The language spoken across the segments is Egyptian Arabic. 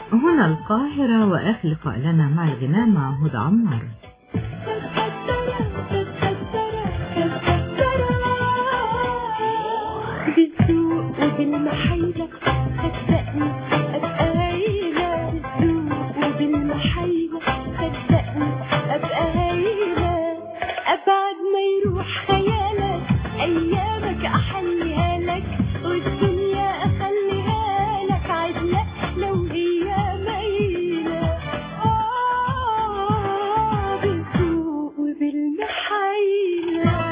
هنا القاهرة وآخر لقاء لنا مع الغناء مع هدى عمار بالذوق وبالمحيلة صدقني أبقى هايلة بالذوق وبالمحيلة صدقني أبقى هايلة أبعد ما يروح خيالك أيامك أحليها لك والدنيا أخليها لك عدلة لو هي مايلة آه بالذوق وبالمحيلة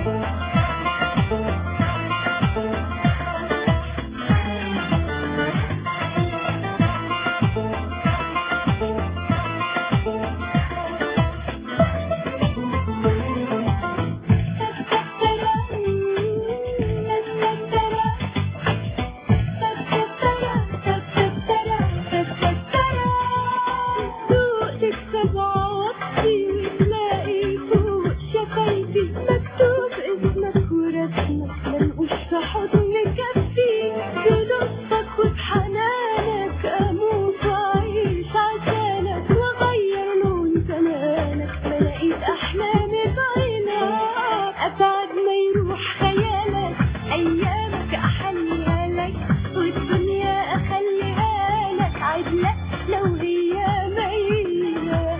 سوق تكسب عوضتي وتلاقي فوق شفايفي مكتوب اسمك ورسمك منقوش في حضن كفي بلطفك وبحنانك اموت واعيش عشانك واغير لون زمانك ما لقيت احلامي بعينك ابعد ما يروح خيالك ايامك احليها لك والدنيا اخليها لك عدلة لو هي ميلة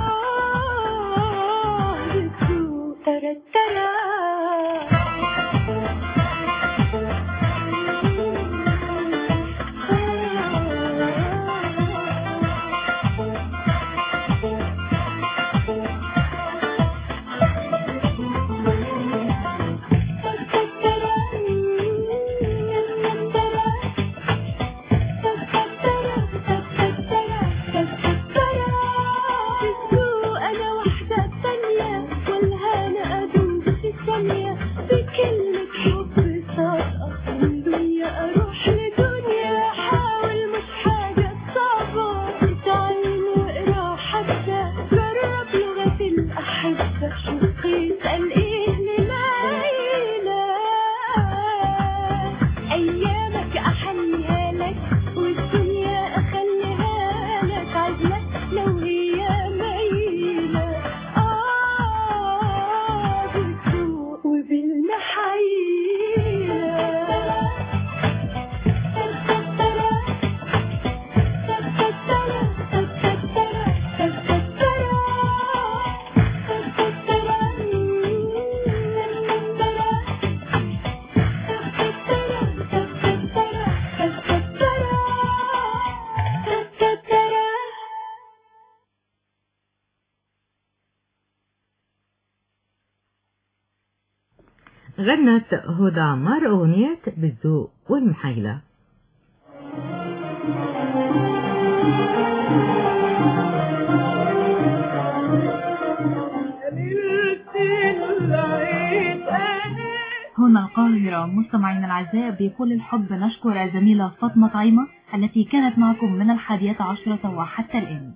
آه بتسوق ترى بالذوق أنا واحدة تانية والهنا أدوب في ثانية بكلمة حب صادقة من دنيا أروح لدنيا حاول مش حاجة صعبة اتعلم واقرا حتى جرب لغة الأحبة شوف يسأل إيه لليلى أيامك أحليها لك والدنيا أخليها لك عدلة لو هي ميلة آه بالذوق وبالمحيلة غنت هدى عمار أغنية بالذوق والمحايلة هنا القاهرة مستمعينا الأعزاء بكل الحب نشكر الزميلة فاطمة طعيمة التي كانت معكم من الحادية عشرة وحتى الآن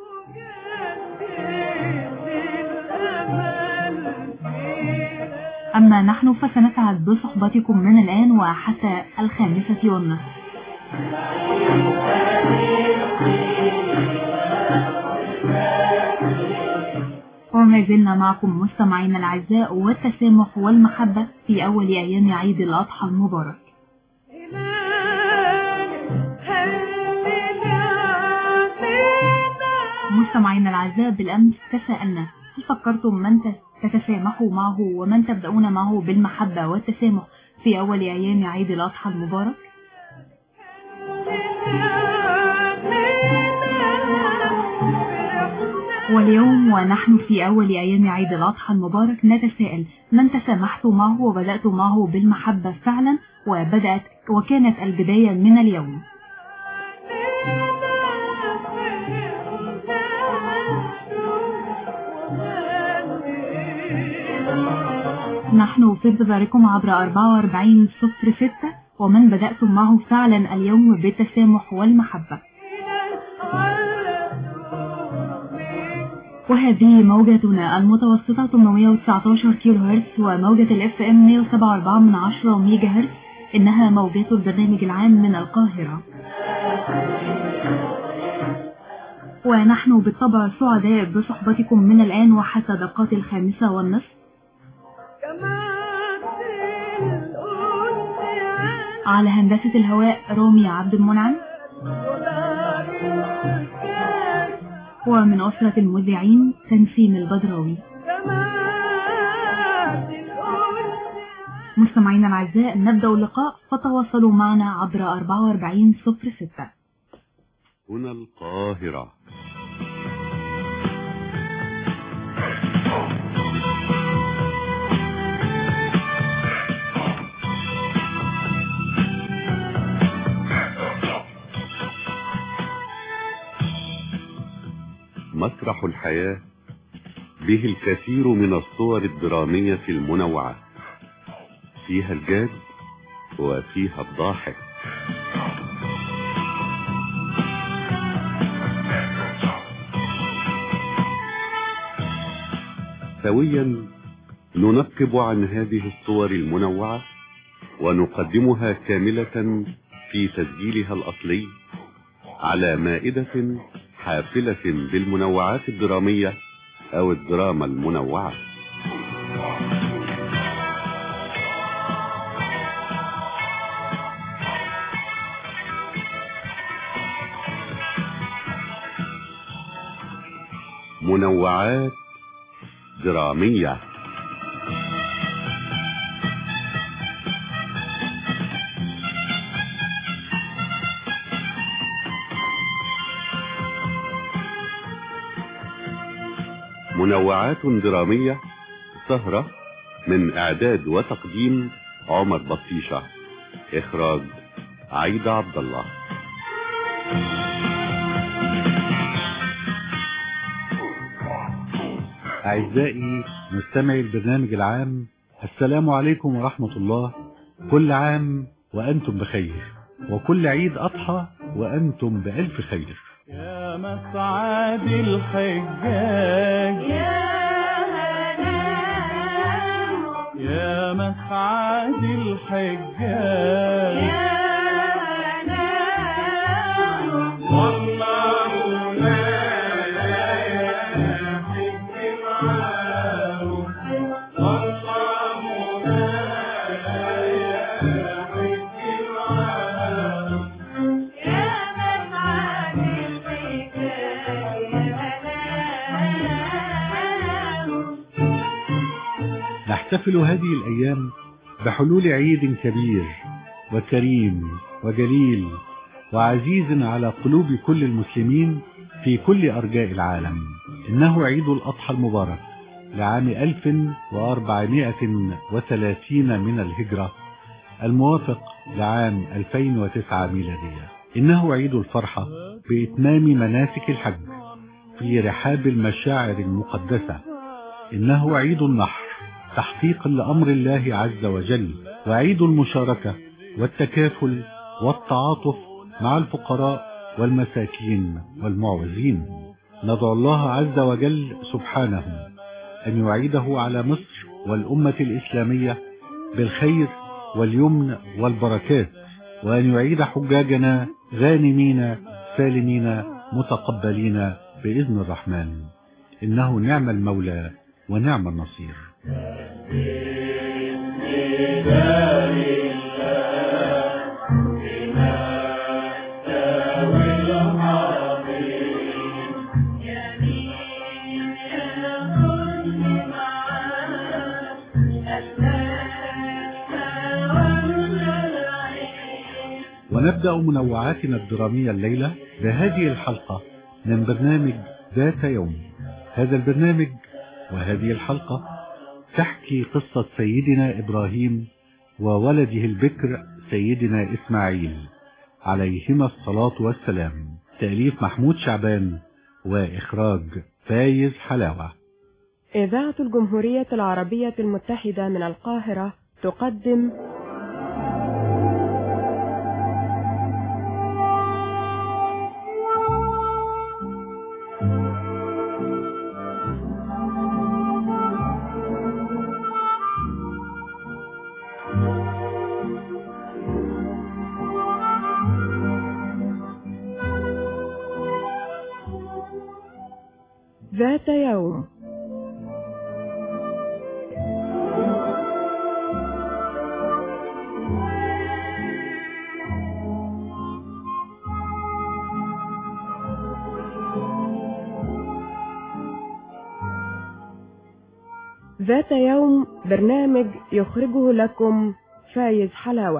أما نحن فسنسعد بصحبتكم من الآن وحتى الخامسة والنصف وما زلنا معكم مستمعينا الأعزاء والتسامح والمحبة في أول أيام عيد الأضحى المبارك مستمعينا الأعزاء بالأمس تساءلنا هل فكرتم من تتسامحوا معه ومن تبدأون معه بالمحبة والتسامح في أول أيام عيد الأضحى المبارك؟ واليوم ونحن في أول أيام عيد الأضحى المبارك نتساءل من تسامحت معه وبدأت معه بالمحبة فعلا وبدأت وكانت البداية من اليوم نحن في انتظاركم عبر 44 صفر ستة ومن بدأتم معه فعلا اليوم بالتسامح والمحبة وهذه موجتنا المتوسطة 819 كيلو هرتز وموجة الاف ام 107.4 من 10 ميجا هرتز إنها موجات البرنامج العام من القاهرة ونحن بالطبع سعداء بصحبتكم من الآن وحتى دقات الخامسة والنصف على هندسة الهواء رامي عبد المنعم ومن أسرة المذيعين تنسيم البدراوي مستمعينا الأعزاء نبدأ اللقاء فتواصلوا معنا عبر 4406 هنا القاهرة مسرح الحياة به الكثير من الصور الدرامية المنوعة فيها الجاد وفيها الضاحك سويا ننقب عن هذه الصور المنوعة ونقدمها كاملة في تسجيلها الأصلي على مائدة حافلة بالمنوعات الدرامية أو الدراما المنوعة منوعات درامية منوعات درامية سهرة من إعداد وتقديم عمر بطيشة إخراج عيد عبد الله أعزائي مستمعي البرنامج العام السلام عليكم ورحمة الله كل عام وأنتم بخير وكل عيد أضحى وأنتم بألف خير يا مسعد الحجاج يا مسعد الحجاج والله لا يحب معاه والله لا يحب معاه نحتفل هذه الأيام بحلول عيد كبير وكريم وجليل وعزيز على قلوب كل المسلمين في كل أرجاء العالم إنه عيد الأضحى المبارك لعام 1430 من الهجرة الموافق لعام 2009 ميلادية إنه عيد الفرحة بإتمام مناسك الحج في رحاب المشاعر المقدسة إنه عيد النحر تحقيقا لأمر الله عز وجل وعيد المشاركة والتكافل والتعاطف مع الفقراء والمساكين والمعوزين ندعو الله عز وجل سبحانه أن يعيده على مصر والأمة الإسلامية بالخير واليمن والبركات وأن يعيد حجاجنا غانمين سالمين متقبلين بإذن الرحمن إنه نعم المولى ونعم النصير ونبدأ منوعاتنا الدرامية الليلة بهذه الحلقة من برنامج ذات يوم هذا البرنامج وهذه الحلقة تحكي قصة سيدنا إبراهيم وولده البكر سيدنا إسماعيل عليهما الصلاة والسلام تأليف محمود شعبان وإخراج فايز حلاوة إذاعة الجمهورية العربية المتحدة من القاهرة تقدم ذات يوم ذات يوم برنامج يخرجه لكم فايز حلاوة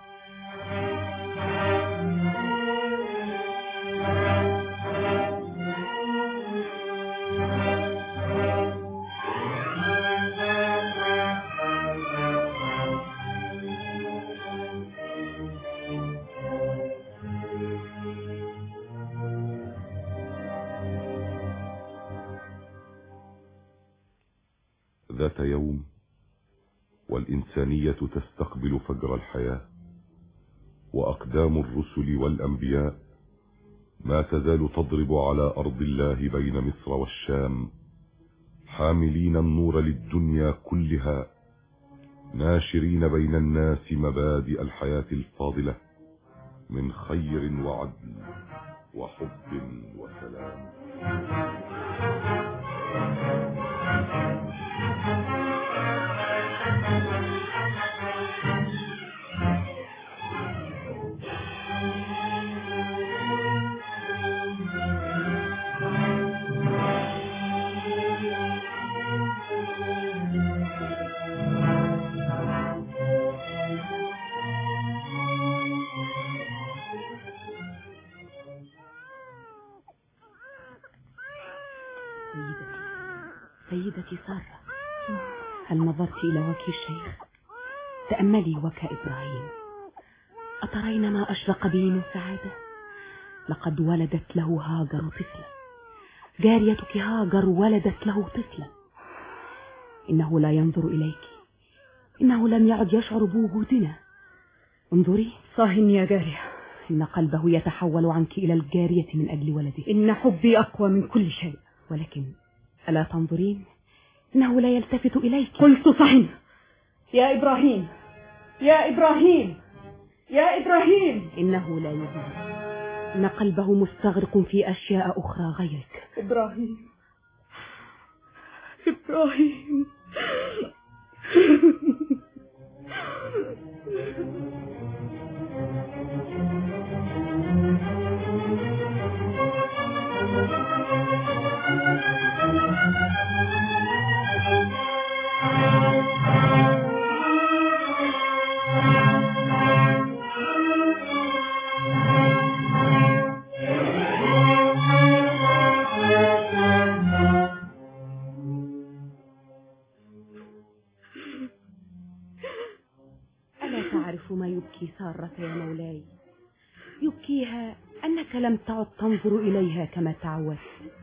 ذات يوم والإنسانية تستقبل فجر الحياة وأقدام الرسل والأنبياء ما تزال تضرب على أرض الله بين مصر والشام حاملين النور للدنيا كلها ناشرين بين الناس مبادئ الحياة الفاضلة من خير وعدل وحب وسلام سيدتي سيدتي سارة هل نظرت إلى وجه الشيخ تأملي وكا إبراهيم أترين ما أشرق به من سعادة لقد ولدت له هاجر طفلا جاريتك هاجر ولدت له طفلا إنه لا ينظر إليك إنه لم يعد يشعر بوجودنا انظري صاه يا جارية إن قلبه يتحول عنك إلى الجارية من أجل ولده إن حبي أقوى من كل شيء ولكن ألا تنظرين إنه لا يلتفت إليك قلت صحن يا إبراهيم يا إبراهيم يا إبراهيم إنه لا يظهر إن قلبه مستغرق في أشياء أخرى غيرك إبراهيم إبراهيم ألا تعرف ما يبكي سارة يا مولاي يبكيها أنك لم تعد تنظر إليها كما تعودت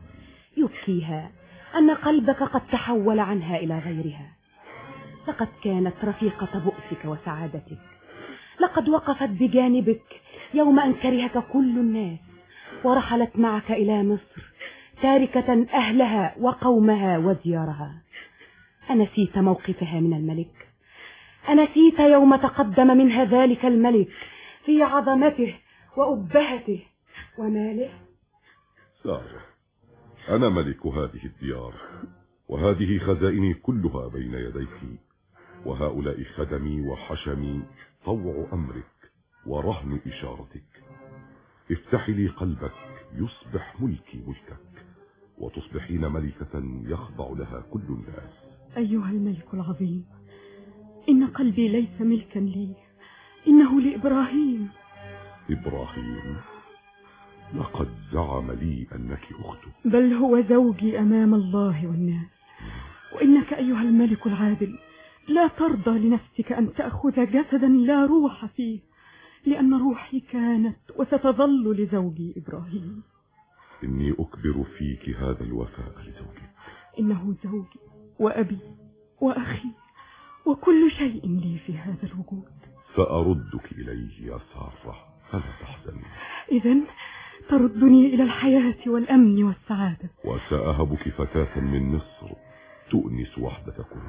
يبكيها أن قلبك قد تحول عنها إلى غيرها لقد كانت رفيقة بؤسك وسعادتك لقد وقفت بجانبك يوم أن كرهك كل الناس ورحلت معك إلى مصر تاركة أهلها وقومها وديارها أنسيت موقفها من الملك أنسيت يوم تقدم منها ذلك الملك في عظمته وأبهته وماله سارة أنا ملك هذه الديار وهذه خزائني كلها بين يديك وهؤلاء خدمي وحشمي طوع أمرك ورهن إشارتك افتحي لي قلبك يصبح ملكي ملكك وتصبحين ملكة يخضع لها كل الناس أيها الملك العظيم إن قلبي ليس ملكا لي إنه لإبراهيم إبراهيم لقد زعم لي أنك أخته بل هو زوجي أمام الله والناس وإنك أيها الملك العادل لا ترضى لنفسك أن تأخذ جسدا لا روح فيه لأن روحي كانت وستظل لزوجي إبراهيم إني أكبر فيك هذا الوفاء لزوجك إنه زوجي وأبي وأخي وكل شيء لي في هذا الوجود سأردك إليه يا سارة فلا تحزني إذا تردني إلى الحياة والأمن والسعادة وسأهبك فتاة من مصر تؤنس وحدتكم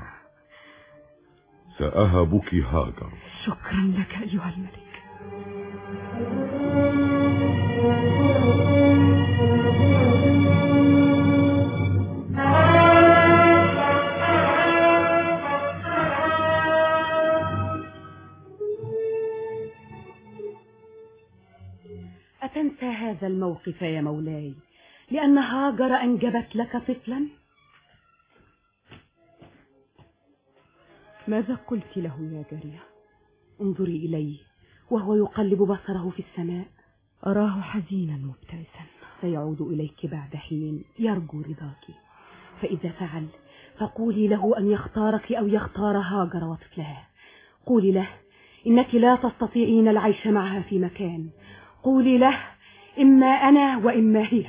سأهبك هاجر شكرا لك أيها الملك أتنسى هذا الموقف يا مولاي لأن هاجر أنجبت لك طفلا ماذا قلت له يا جارية انظري إليه وهو يقلب بصره في السماء أراه حزينا مبتئسا سيعود إليك بعد حين يرجو رضاك فإذا فعل فقولي له أن يختارك أو يختار هاجر وطفلها قولي له إنك لا تستطيعين العيش معها في مكان قولي له إما أنا وإما هي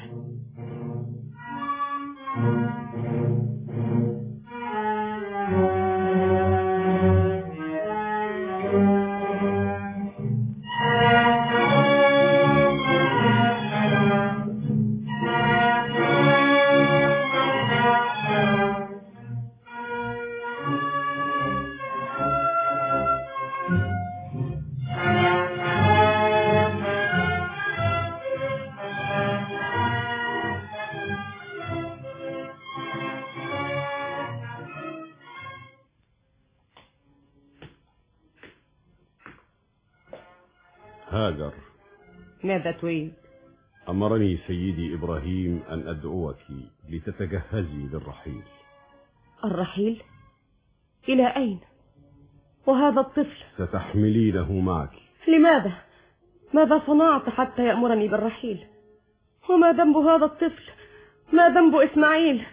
هاجر ماذا تريد أمرني سيدي إبراهيم أن أدعوك لتتجهزي للرحيل الرحيل إلى أين وهذا الطفل ستحملينه معك لماذا ماذا صنعت حتى يأمرني بالرحيل وما ذنب هذا الطفل ما ذنب إسماعيل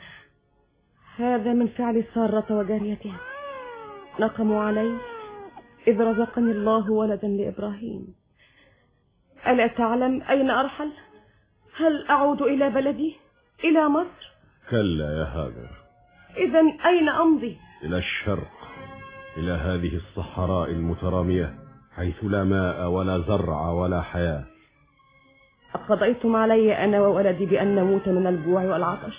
هذا من فعل سارة وجاريتها نقموا علي إذ رزقني الله ولدا لإبراهيم ألا تعلم أين أرحل هل أعود إلى بلدي إلى مصر كلا يا هاجر إذا أين أمضي إلى الشرق إلى هذه الصحراء المترامية حيث لا ماء ولا زرع ولا حياة أقضيتم علي أنا وولدي بأن نموت من الجوع والعطش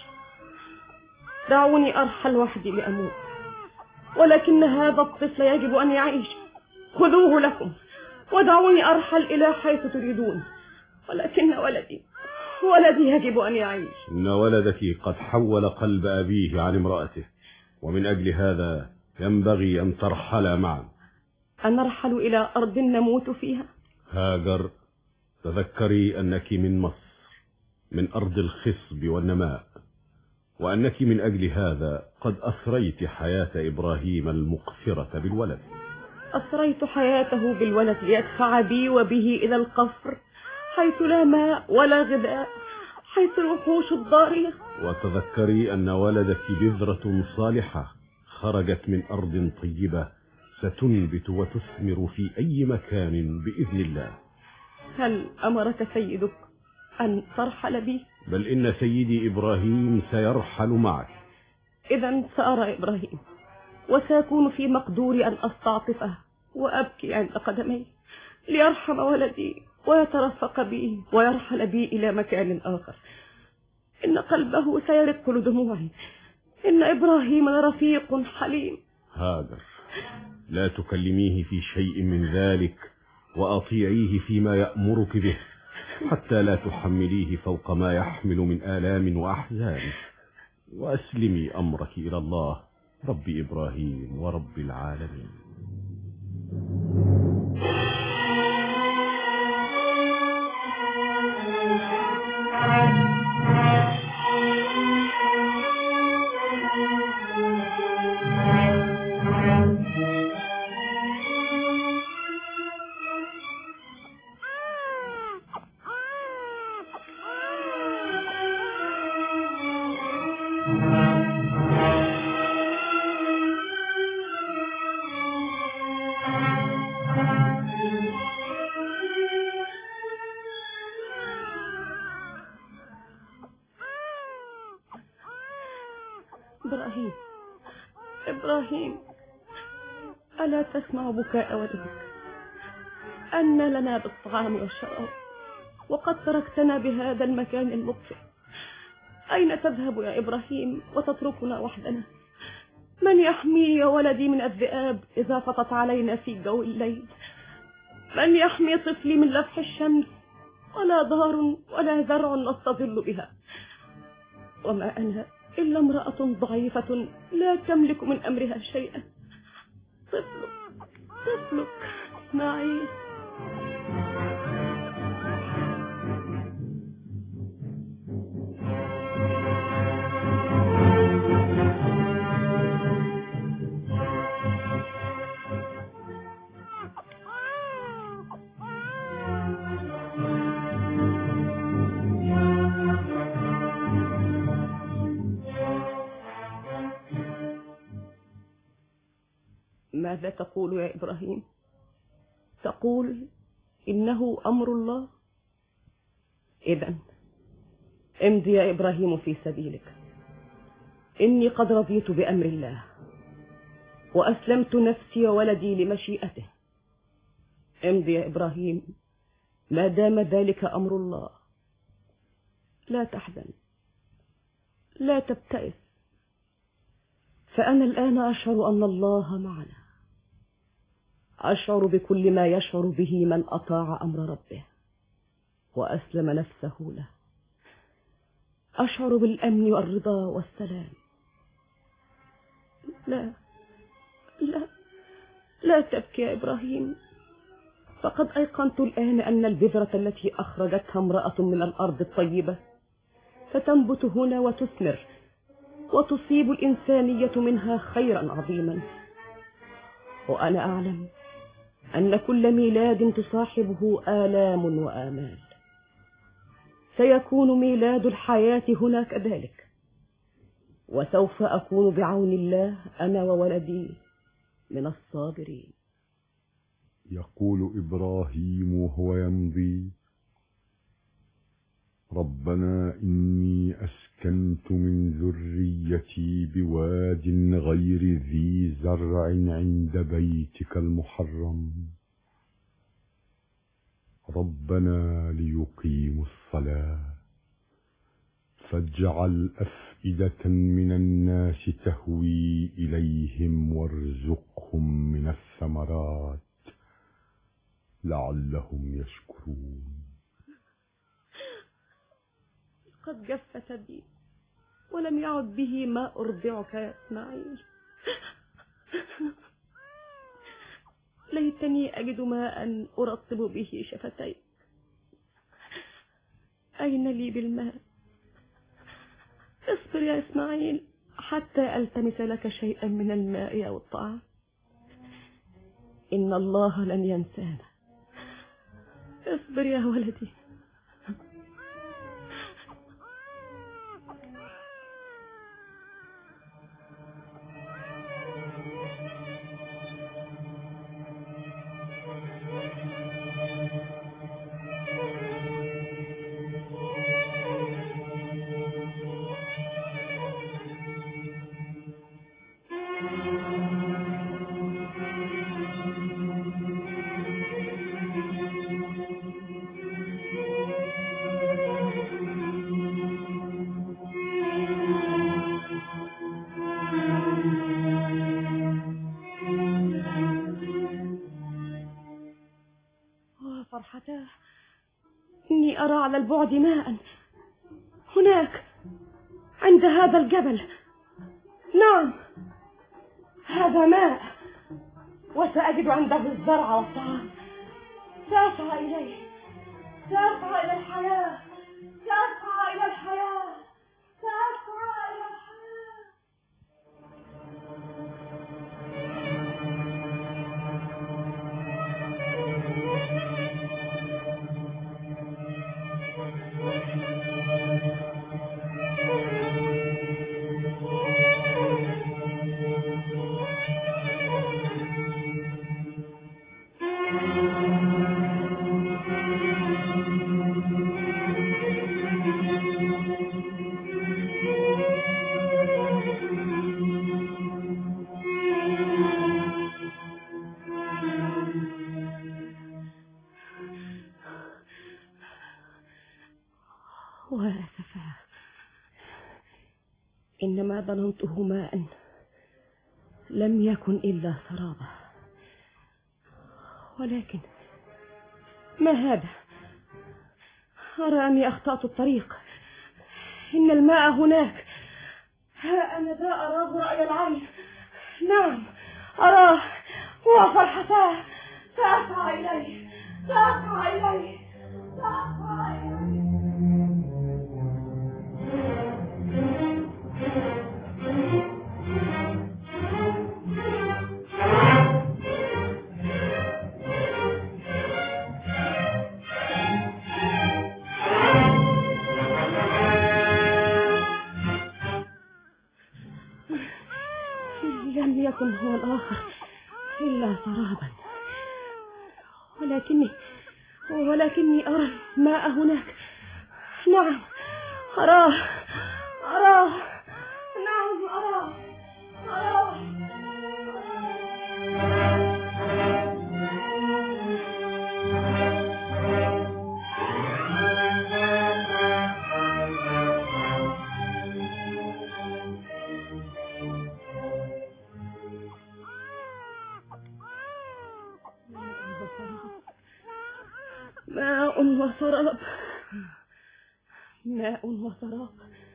دعوني أرحل وحدي لأموت ولكن هذا الطفل يجب أن يعيش خذوه لكم ودعوني أرحل إلى حيث تريدون ولكن ولدي ولدي يجب أن يعيش إن ولدك قد حول قلب أبيه عن امرأته ومن أجل هذا ينبغي أن ترحل معا أنرحل إلى أرض نموت فيها هاجر تذكري أنك من مصر من أرض الخصب والنماء وأنك من أجل هذا قد أثريت حياة إبراهيم المقفرة بالولد أسريت حياته بالولد ليدفع بي وبه إلى القفر حيث لا ماء ولا غذاء حيث الوحوش الضارية وتذكري أن ولدك بذرة صالحة خرجت من أرض طيبة ستنبت وتثمر في أي مكان بإذن الله هل أمرك سيدك أن ترحل بي بل إن سيدي إبراهيم سيرحل معك إذا سأرى إبراهيم وسيكون في مقدوري أن أستعطفه وأبكي عند قدميه ليرحم ولدي ويترفق بي ويرحل بي إلى مكان آخر إن قلبه سيرق لدموعي إن إبراهيم لرفيق حليم هاجر لا تكلميه في شيء من ذلك وأطيعيه فيما يأمرك به حتى لا تحمليه فوق ما يحمل من آلام وأحزان وأسلمي أمرك إلى الله رب إبراهيم ورب العالمين إبراهيم إبراهيم ألا تسمع بكاء ولدك أن لنا بالطعام والشراب وقد تركتنا بهذا المكان المقفل أين تذهب يا إبراهيم وتتركنا وحدنا من يحمي يا ولدي من الذئاب إذا فطت علينا في جو الليل من يحمي طفلي من لفح الشمس ولا دار ولا زرع نستظل بها وما أنا إلا امرأة ضعيفة لا تملك من أمرها شيئا طفلك طفلك إسماعيل ماذا تقول يا إبراهيم تقول إنه أمر الله إذا امض يا إبراهيم في سبيلك إني قد رضيت بأمر الله وأسلمت نفسي وولدي لمشيئته امض يا إبراهيم ما دام ذلك أمر الله لا تحزن لا تبتئس فأنا الآن أشعر أن الله معنا أشعر بكل ما يشعر به من أطاع أمر ربه وأسلم نفسه له أشعر بالأمن والرضا والسلام لا لا لا تبكي يا إبراهيم فقد أيقنت الآن أن البذرة التي أخرجتها امرأة من الأرض الطيبة ستنبت هنا وتثمر وتصيب الإنسانية منها خيرا عظيما وأنا أعلم أن كل ميلاد تصاحبه آلام وآمال سيكون ميلاد الحياة هنا كذلك وسوف أكون بعون الله أنا وولدي من الصابرين يقول إبراهيم وهو يمضي ربنا إني أسكنت من ذريتي بواد غير ذي زرع عند بيتك المحرم ربنا ليقيموا الصلاة فاجعل أفئدة من الناس تهوي إليهم وارزقهم من الثمرات لعلهم يشكرون قد جفت بي ولم يعد به ما أرضعك يا إسماعيل ليتني أجد ماء أرطب به شفتيك أين لي بالماء اصبر يا إسماعيل حتى ألتمس لك شيئا من الماء أو الطعام إن الله لن ينسانا اصبر يا ولدي وفرحتاه إني أرى على البعد ماء هناك عند هذا الجبل نعم هذا ماء وسأجد عنده الزرع والطعام سأسعى إليه سأسعى إلى الحياة سأسعى إلى الحياة سأسعى إلى الحياة وأسفا إنما ظننته ماء لم يكن إلا سرابا ولكن ما هذا أرى أني أخطأت الطريق إن الماء هناك ها أنا ذا أراه رأي العين نعم أراه هو فرحتاه سأسعى إليه سأسعى إليه سأسعى إليه لم يكن هو الآخر إلا سرابا ولكني ولكني أرى الماء هناك نعم أراه أراه نعم أراه أراه ماء وسراب ماء وسراب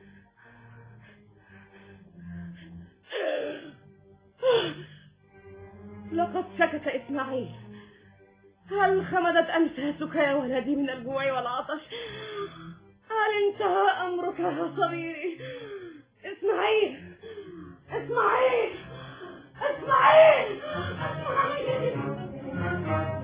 لقد سكت إسماعيل هل خمدت أنفاسك يا ولدي من الجوع والعطش هل انتهى أمرك يا صغيري إسماعيل إسماعيل إسماعيل إسماعيل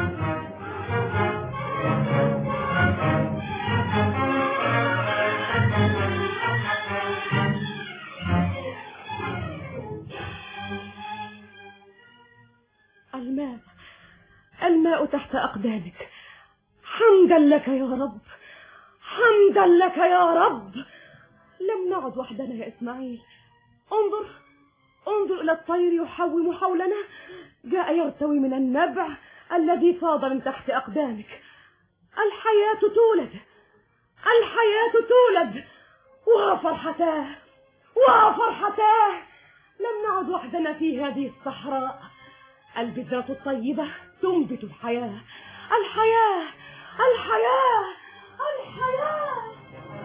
الماء الماء تحت أقدامك حمدا لك يا رب حمدا لك يا رب لم نعد وحدنا يا إسماعيل انظر انظر إلى الطير يحوم حولنا جاء يرتوي من النبع الذي فاض من تحت أقدامك الحياة تولد الحياة تولد وفرحتاه وفرحتاه لم نعد وحدنا في هذه الصحراء البذرة الطيبة تنبت الحياة الحياة الحياة الحياة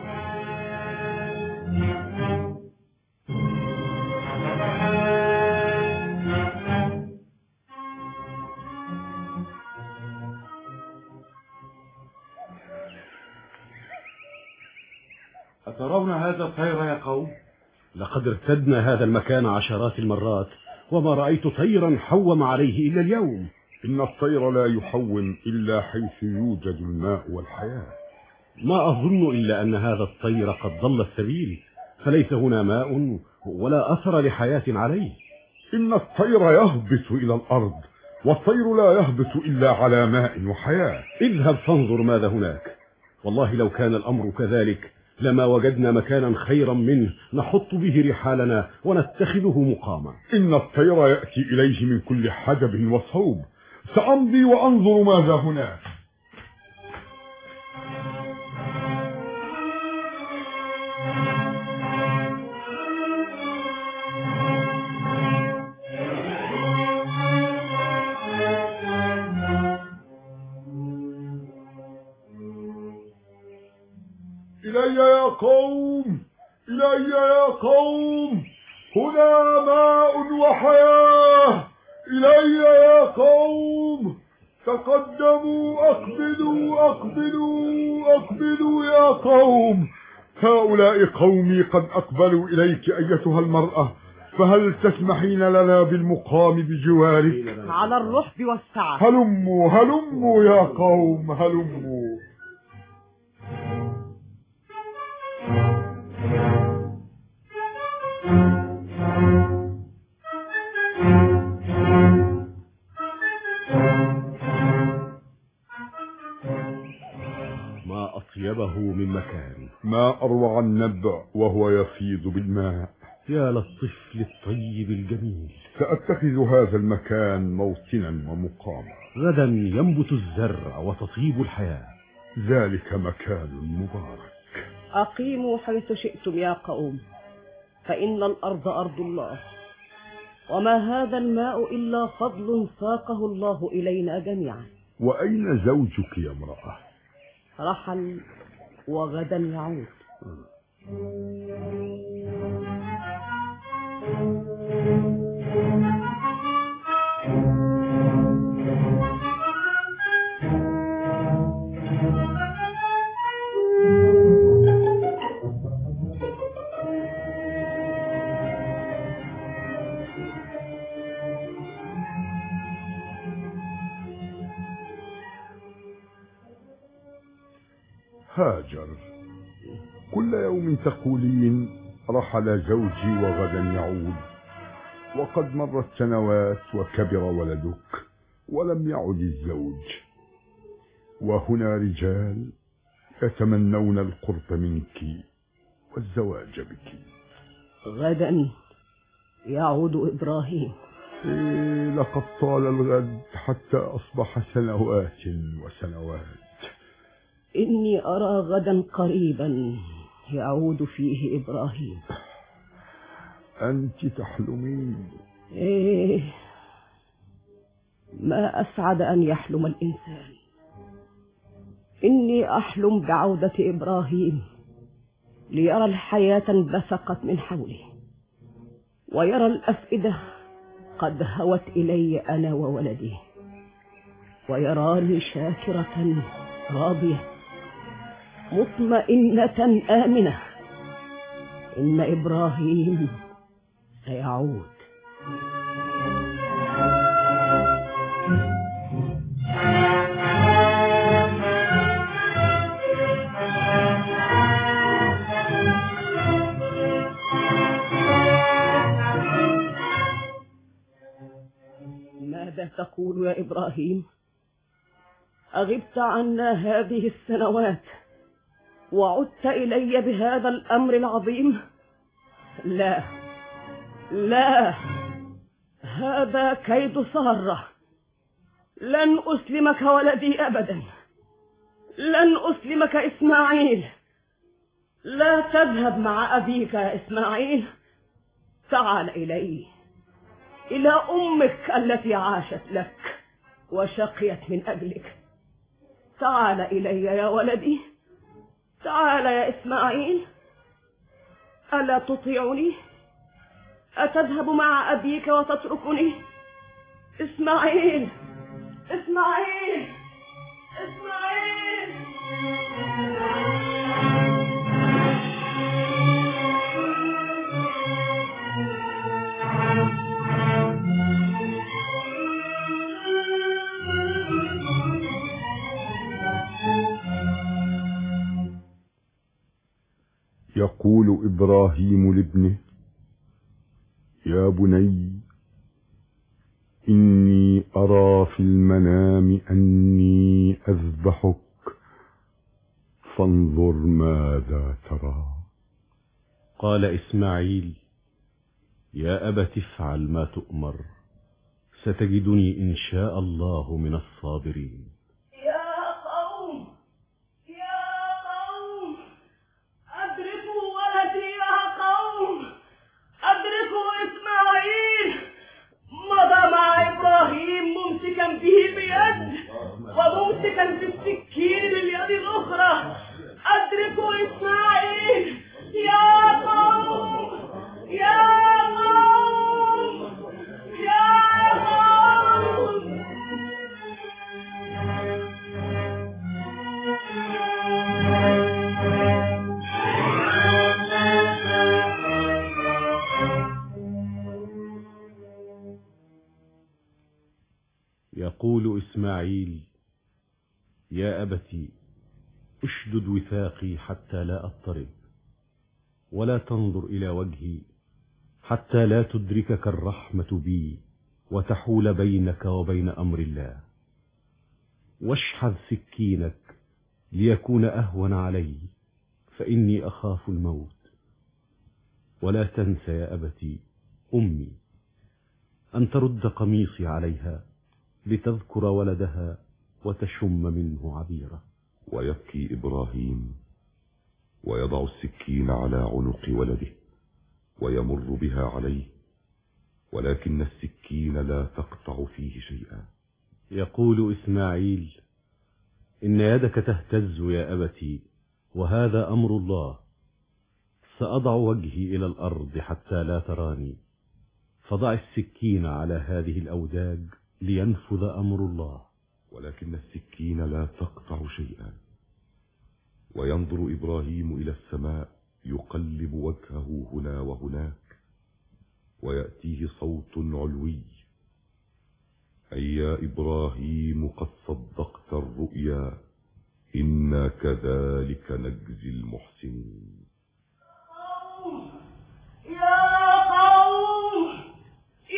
أترون هذا الطير يا قوم لقد ارتدنا هذا المكان عشرات المرات وما رأيت طيرا حوم عليه إلا اليوم إن الطير لا يحوم إلا حيث يوجد الماء والحياة ما أظن إلا أن هذا الطير قد ضل السبيل فليس هنا ماء ولا أثر لحياة عليه إن الطير يهبط إلى الأرض والطير لا يهبط إلا على ماء وحياة اذهب فانظر ماذا هناك والله لو كان الأمر كذلك لما وجدنا مكانا خيرا منه نحط به رحالنا ونتخذه مقاما إن الطير يأتي إليه من كل حدب وصوب سأمضي وأنظر ماذا هناك إلي يا قوم إلي يا قوم هنا ماء وحياة إلي يا قوم تقدموا أقبلوا أقبلوا أقبلوا يا قوم هؤلاء قومي قد أقبلوا إليك أيتها المرأة فهل تسمحين لنا بالمقام بجوارك على الرحب والسعة هلموا هلموا يا قوم هلموا ما أطيبه من مكان ما أروع النبع وهو يفيض بالماء يا للطفل الطيب الجميل سأتخذ هذا المكان موطنا ومقاما غدا ينبت الزرع وتطيب الحياة ذلك مكان مبارك أقيموا حيث شئتم يا قوم فإن الأرض أرض الله وما هذا الماء إلا فضل ساقه الله إلينا جميعا وأين زوجك يا امرأة رحل وغدا يعود هاجر كل يوم تقولين رحل زوجي وغدا يعود وقد مرت سنوات وكبر ولدك ولم يعد الزوج وهنا رجال يتمنون القرب منك والزواج بك غدا يعود إبراهيم إيه لقد طال الغد حتى أصبح سنوات وسنوات إني أرى غدا قريبا يعود فيه إبراهيم أنت تحلمين إيه ما أسعد أن يحلم الإنسان إني أحلم بعودة إبراهيم ليرى الحياة انبثقت من حوله ويرى الأفئدة قد هوت إلي أنا وولدي ويراني شاكرة راضية مطمئنة آمنة إن إبراهيم سيعود ماذا تقول يا إبراهيم أغبت عنا هذه السنوات وعدت إلي بهذا الأمر العظيم لا لا هذا كيد سارة لن أسلمك ولدي أبدا لن أسلمك إسماعيل لا تذهب مع أبيك يا إسماعيل تعال إلي إلى أمك التي عاشت لك وشقيت من أجلك تعال إلي يا ولدي تعال يا إسماعيل ألا تطيعني أتذهب مع أبيك وتتركني إسماعيل إسماعيل إسماعيل يقول إبراهيم لابنه يا بني إني أرى في المنام أني أذبحك فانظر ماذا ترى قال إسماعيل يا أبت افعل ما تؤمر ستجدني إن شاء الله من الصابرين يا قوم يا قوم أدركوا ولدي يا قوم أدركوا إسماعيل مضى مع إبراهيم ممسكا به بيد وممسكا بالسكين باليد الأخرى أدركوا إسماعيل يا قوم يا قوم يا قوم يقول إسماعيل يا أبت اشدد وثاقي حتى لا أضطرب ولا تنظر إلى وجهي حتى لا تدركك الرحمة بي وتحول بينك وبين أمر الله واشحذ سكينك ليكون أهون علي فإني أخاف الموت ولا تنس يا أبتي أمي أن ترد قميصي عليها لتذكر ولدها وتشم منه عبيره ويبكي إبراهيم ويضع السكين على عنق ولده ويمر بها عليه ولكن السكين لا تقطع فيه شيئا يقول إسماعيل إن يدك تهتز يا أبتي وهذا أمر الله سأضع وجهي إلى الأرض حتى لا تراني فضع السكين على هذه الأوداج لينفذ أمر الله ولكن السكين لا تقطع شيئا وينظر إبراهيم إلى السماء يقلب وجهه هنا وهناك ويأتيه صوت علوي أي يا إبراهيم قد صدقت الرؤيا إنا كذلك نجزي المحسنين يا قوم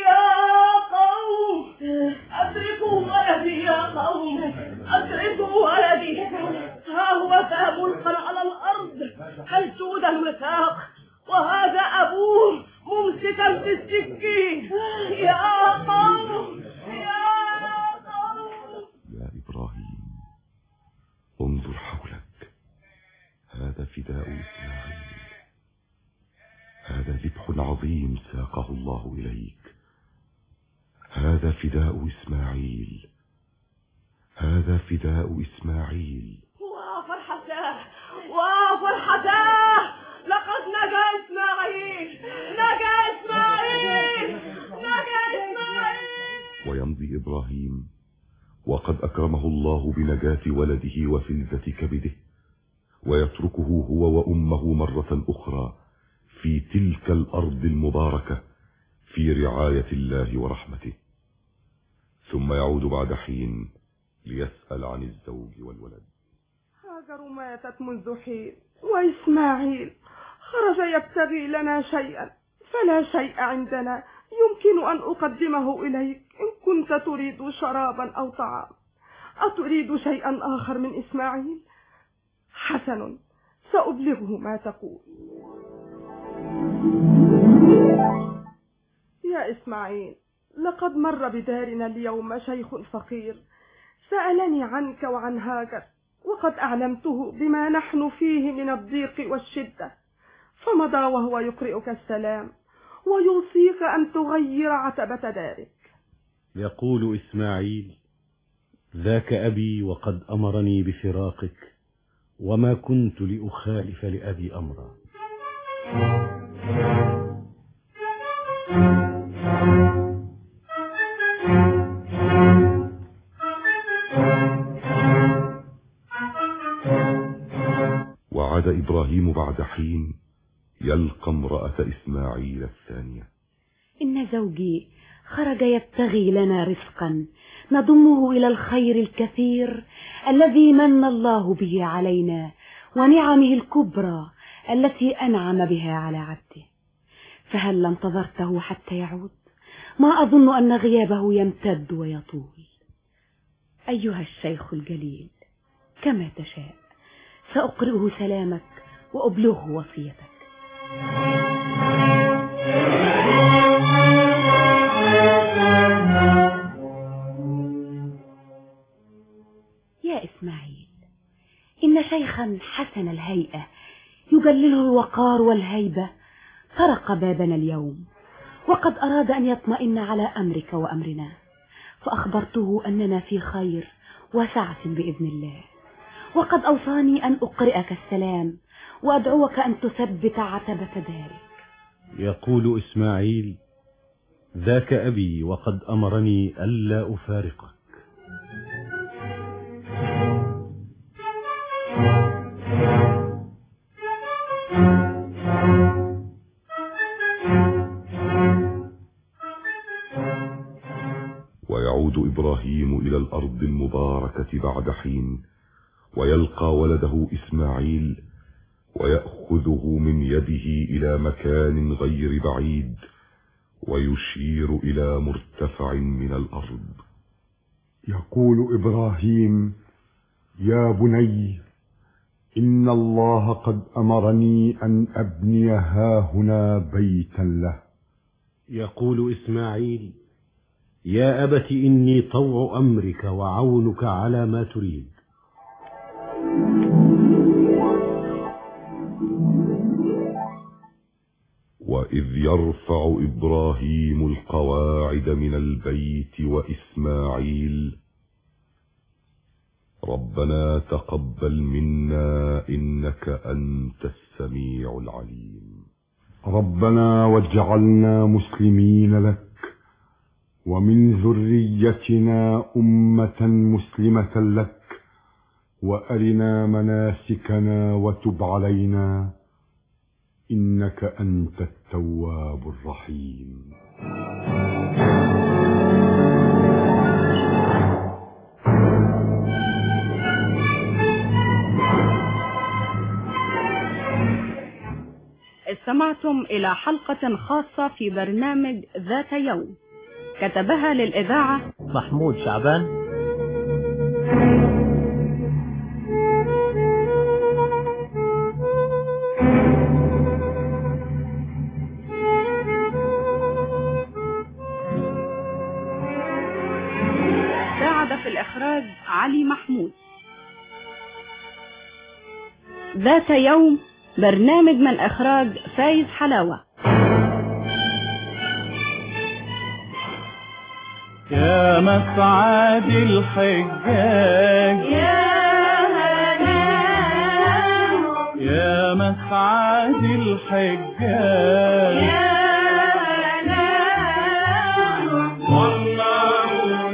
أكرموا ولدي ها هو ذا ملقا على الأرض مسدود الوثاق وهذا أبوه ممسكا بالسكين يا قوم يا قوم يا إبراهيم انظر حولك هذا فداء إسماعيل هذا ذبح عظيم ساقه الله إليك هذا فداء إسماعيل هذا فداء إسماعيل وفرحتاه وفرحتاه لقد نجا إسماعيل نجا إسماعيل نجا إسماعيل ويمضي إبراهيم وقد أكرمه الله بنجاة ولده وفلذة كبده ويتركه هو وأمه مرة أخرى في تلك الأرض المباركة في رعاية الله ورحمته ثم يعود بعد حين ليسأل عن الزوج والولد هاجر ماتت منذ حين وإسماعيل خرج يبتغي لنا شيئا فلا شيء عندنا يمكن أن أقدمه إليك إن كنت تريد شرابا أو طعام أتريد شيئا آخر من إسماعيل حسن سأبلغه ما تقول يا إسماعيل لقد مر بدارنا اليوم شيخ فقير سألني عنك وعن هاجر وقد أعلمته بما نحن فيه من الضيق والشدة فمضى وهو يقرئك السلام ويوصيك أن تغير عتبة دارك يقول إسماعيل ذاك أبي وقد أمرني بفراقك وما كنت لأخالف لأبي أمرا وعاد إبراهيم بعد حين يلقى امرأة إسماعيل الثانية إن زوجي خرج يبتغي لنا رزقا نضمه إلى الخير الكثير الذي من الله به علينا ونعمه الكبرى التي أنعم بها على عبده فهل انتظرته حتى يعود ما أظن أن غيابه يمتد ويطول أيها الشيخ الجليل كما تشاء سأقرئه سلامك وأبلغه وصيتك يا إسماعيل إن شيخا حسن الهيئة يجلله الوقار والهيبة طرق بابنا اليوم وقد أراد أن يطمئن على أمرك وأمرنا فأخبرته أننا في خير وسعة بإذن الله وقد أوصاني أن أقرئك السلام وأدعوك أن تثبت عتبة دارك يقول إسماعيل ذاك أبي وقد أمرني ألا أفارقك ويعود إبراهيم إلى الأرض المباركة بعد حين ويلقى ولده إسماعيل ويأخذه من يده إلى مكان غير بعيد ويشير إلى مرتفع من الأرض يقول إبراهيم يا بني إن الله قد أمرني أن أبني هاهنا بيتا له يقول إسماعيل يا أبت إني طوع أمرك وعونك على ما تريد وإذ يرفع إبراهيم القواعد من البيت وإسماعيل ربنا تقبل منا إنك أنت السميع العليم ربنا واجعلنا مسلمين لك ومن ذريتنا أمة مسلمة لك وأرنا مناسكنا وتب علينا إنك أنت التواب الرحيم استمعتم إلى حلقة خاصة في برنامج ذات يوم كتبها للإذاعة محمود شعبان ساعد في الإخراج علي محمود ذات يوم برنامج من إخراج فايز حلاوة يا مسعد الحجاج يا يا مسعد الحجاج والله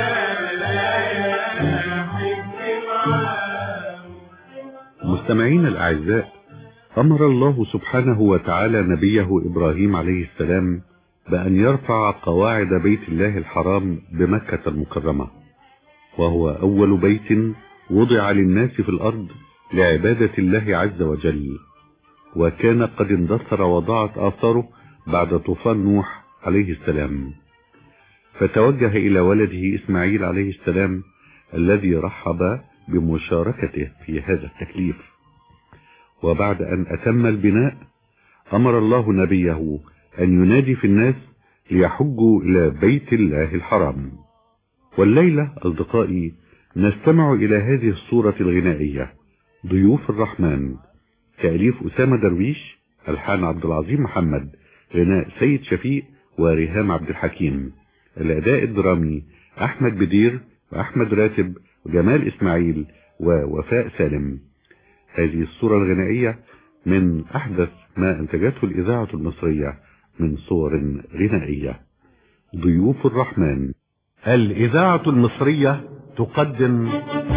مستمعين الأعزاء أمر الله سبحانه وتعالى نبيه إبراهيم عليه السلام بأن يرفع قواعد بيت الله الحرام بمكة المكرمة وهو أول بيت وضع للناس في الأرض لعبادة الله عز وجل وكان قد اندثر وضاعت آثاره بعد طوفان نوح عليه السلام فتوجه إلى ولده إسماعيل عليه السلام الذي رحب بمشاركته في هذا التكليف وبعد أن أتم البناء أمر الله نبيه أن ينادي في الناس ليحجوا إلى بيت الله الحرام والليلة أصدقائي نستمع إلى هذه الصورة الغنائية ضيوف الرحمن تأليف أسامة درويش ألحان عبد العظيم محمد غناء سيد شفيق وريهام عبد الحكيم الأداء الدرامي أحمد بدير وأحمد راتب وجمال إسماعيل ووفاء سالم هذه الصورة الغنائية من أحدث ما أنتجته الإذاعة المصرية من صور غنائية ضيوف الرحمن الإذاعة المصرية تقدم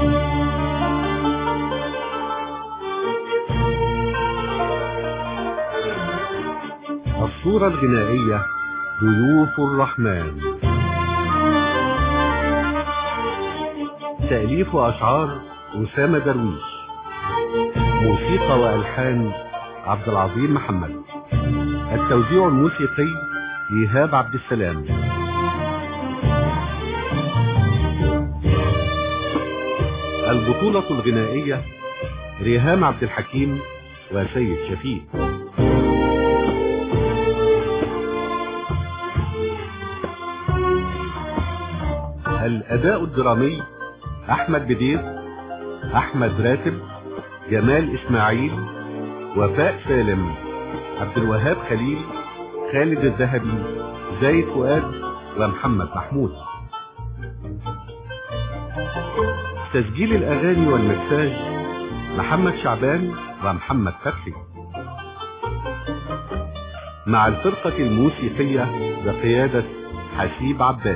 الصورة الغنائية ضيوف الرحمن تأليف وأشعار أسامة درويش موسيقى وألحان عبد العظيم محمد التوزيع الموسيقي إيهاب عبد السلام البطولة الغنائية ريهام عبد الحكيم وسيد شفيق الأداء الدرامي أحمد بدير أحمد راتب جمال إسماعيل وفاء سالم عبد الوهاب خليل خالد الذهبي زايد فؤاد ومحمد محمود تسجيل الأغاني والمكساج محمد شعبان ومحمد فتحي مع الفرقة الموسيقية بقيادة حسيب عباس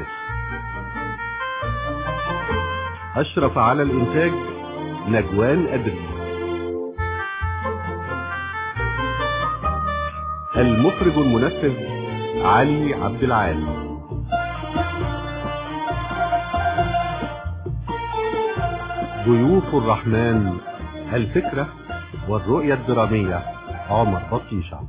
أشرف على الإنتاج نجوان أدري المخرج المنفذ علي عبد العال ضيوف الرحمن الفكرة والرؤية الدرامية عمر بطيشة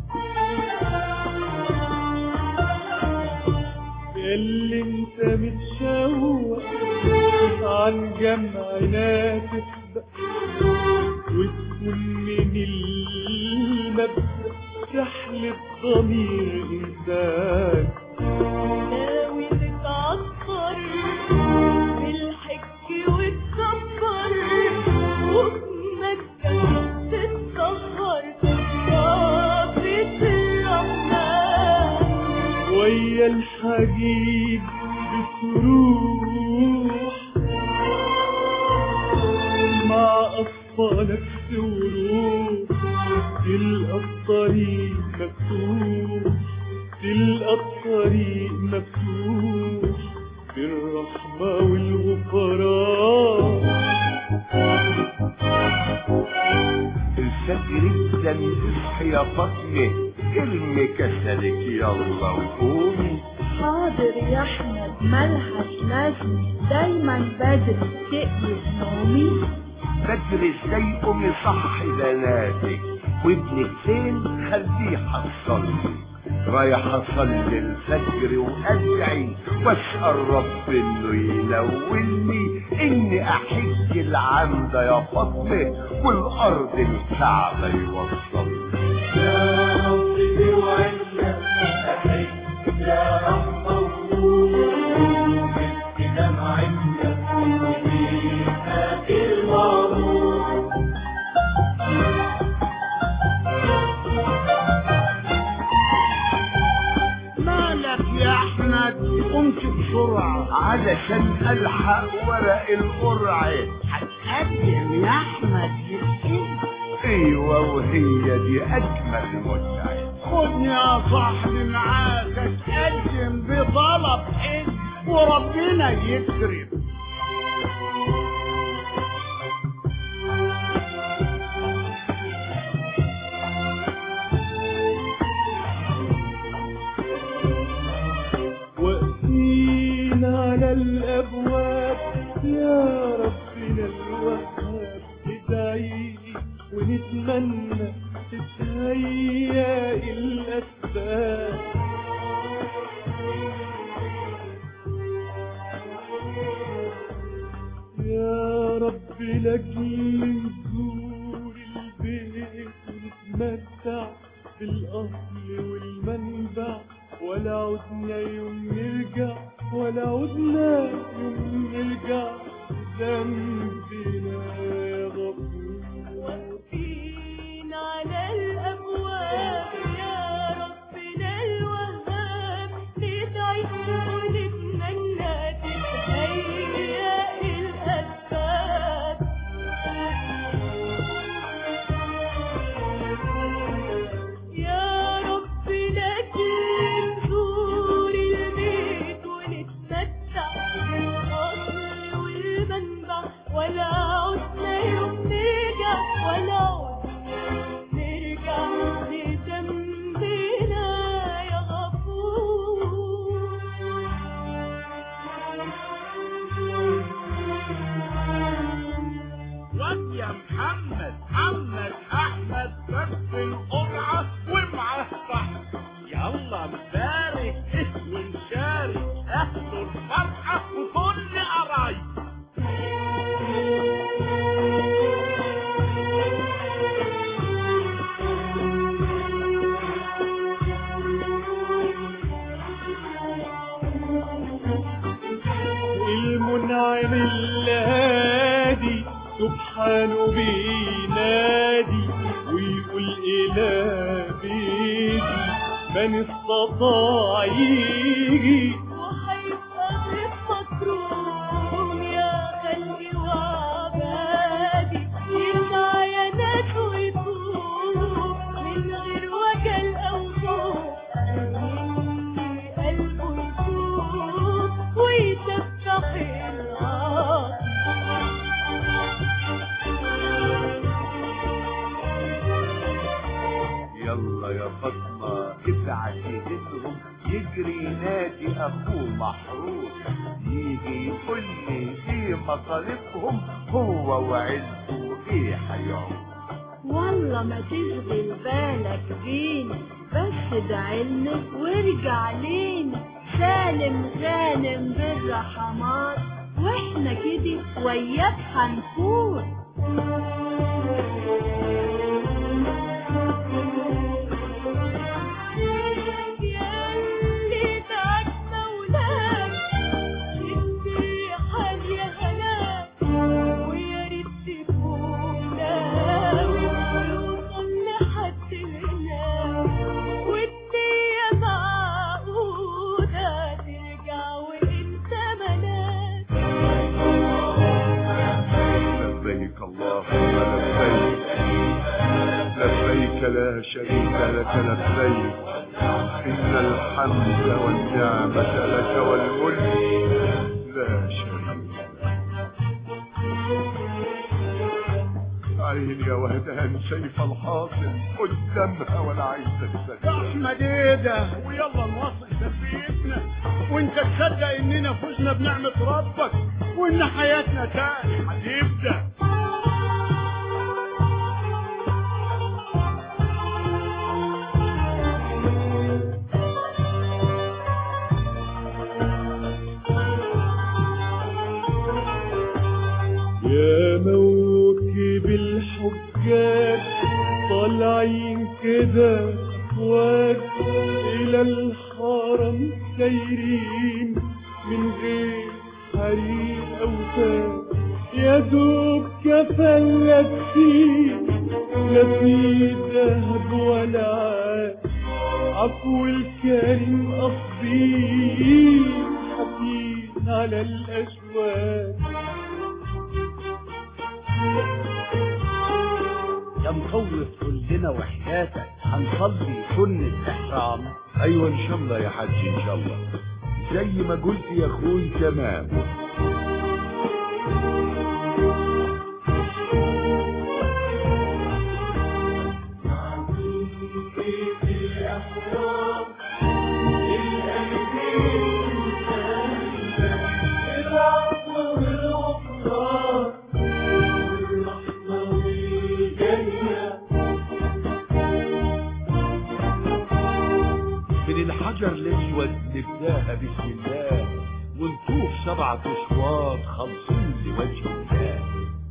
اللي انت متشوق عن جمعنا تسبق وتكون من المبدأ رحلة ضمير إنسان ناوي تتعطر بالحك وتكبر وبمجد تتكبر رافة الرحمن ويا الحديد بتروح مع أصفى نفس وروح تلقى الطريق مفتوح تلقى الطريق مفتوح بالرحمة والغفران الفجر الدم اصحي يا فاطمة ارمي كسلك يلا وقومي حاضر يا احمد ملهاش لازمة دايما بدري تقلب نومي بدري ازاي قومي صحي بناتك وابنك فين خليه حصلني رايح اصلي الفجر وادعي واسال رب انه ينولني اني احج العام ده يا فاطمه والارض الكعبه يوصلني يا رب توعدنا أحيي يا رب مظلوم بدمعتنا وبيها المعروف مالك يا احمد قمت بسرعه علشان الحق ورق القرعه هتقدم يا احمد ايوه وهي دي اجمل متعه خدني يا صاحبي معاك اتقدم بطلب حلم وربنا يكرم واقفين على الابواب يا ربنا الوهاب ندعي ونتمنى تتهيأ الاسباب يا رب لاجل نزور البيت ونتمتع بالاصل والمنبع ولا عدنا يوم نرجع ولا عدنا يوم نرجع ذنبنا يا غفور واقفين على الأبواب يا ربنا الوهاب ندعي ونتمنى تتهيأ الأسباب يا رب لكن نزور البيت ونتمتع بالأصل والمنبع ولا عدنا يوم نرجع ولا عدنا نرجع لذنبنا يا واد يا محمد محمد احمد بس القرعه ومعاه صاحب يلا نبارك ونشارك اهل الفرحه وكل قرايب المنعم الهادي سبحانه بينادي ويقول إلى بيدي من استطاع يجي وهيبقى ضيف مكروم يا خلقي وعبادي يرجع يا ناس ويفوق من غير وجل أو خوف مني قلبه يفوق ويسبح العاصي يلا يا فاطمة ابعتي لهم يجري ينادي أخوه محروس يجي يقول لي إيه مصاريفهم هو وعزه إيه هيعمل والله ما تشغل بالك بينا بس ادعيلنا وارجع لينا سالم غانم بالرحمات واحنا كده وياك هنكون ياللي معاك مولاك شدي حال يا هلاك ويا ريت تكون ويوصل لحد هناك والنية معقودة ترجع وانت ملاك لبيك اللهم لبيك لبيك لا شريك لك لبيك إن الحمد والنعمة لك والملك لا شريك لك عين يا وهدان شايف الحاصل قدامها ولا عايزة تسكت احمد ايه ده ويلا نواصل تربيتنا وانت تصدق اننا فزنا بنعمة ربك وان حياتنا تاني هتبدأ الحجاج طالعين كده أفواج إلى الحرم سايرين من غير حرير أو تاج يا دوب كفن لابسين لا في ذهب ولا عاد عفو الكريم قصدي حكيم على الأشواق يا مخوف كلنا وحياتك هنصلي سنة إحرام ايوه ان شاء الله يا حاج ان شاء الله زي ما قلت يا اخوي تمام من الحجر الاسود نبداها بسم الله ونطوف سبعة اشواط خالصين لوجه الله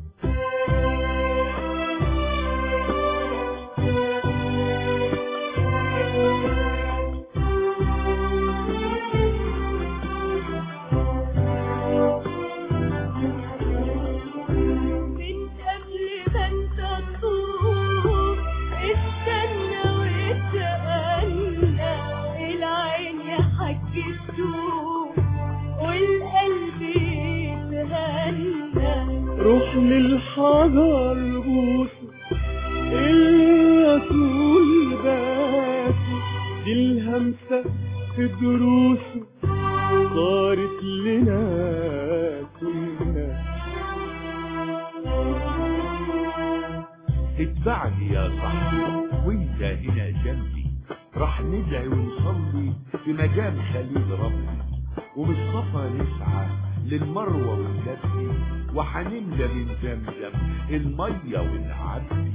من قبل ما انت تطوف استنى واتأنى العين يا حاج تشوف والقلب يتهنى روح للحجر بوسه الرسول باسه دي الهمسة في دروسه صارت لنا كلنا اتبعني يا صاحبي وانت هنا جنبي راح ندعي ونصلي في مجال خليل ربي وبالصفا نسعى للمروة ونلبي وحنملى من زمزم المية ونعبي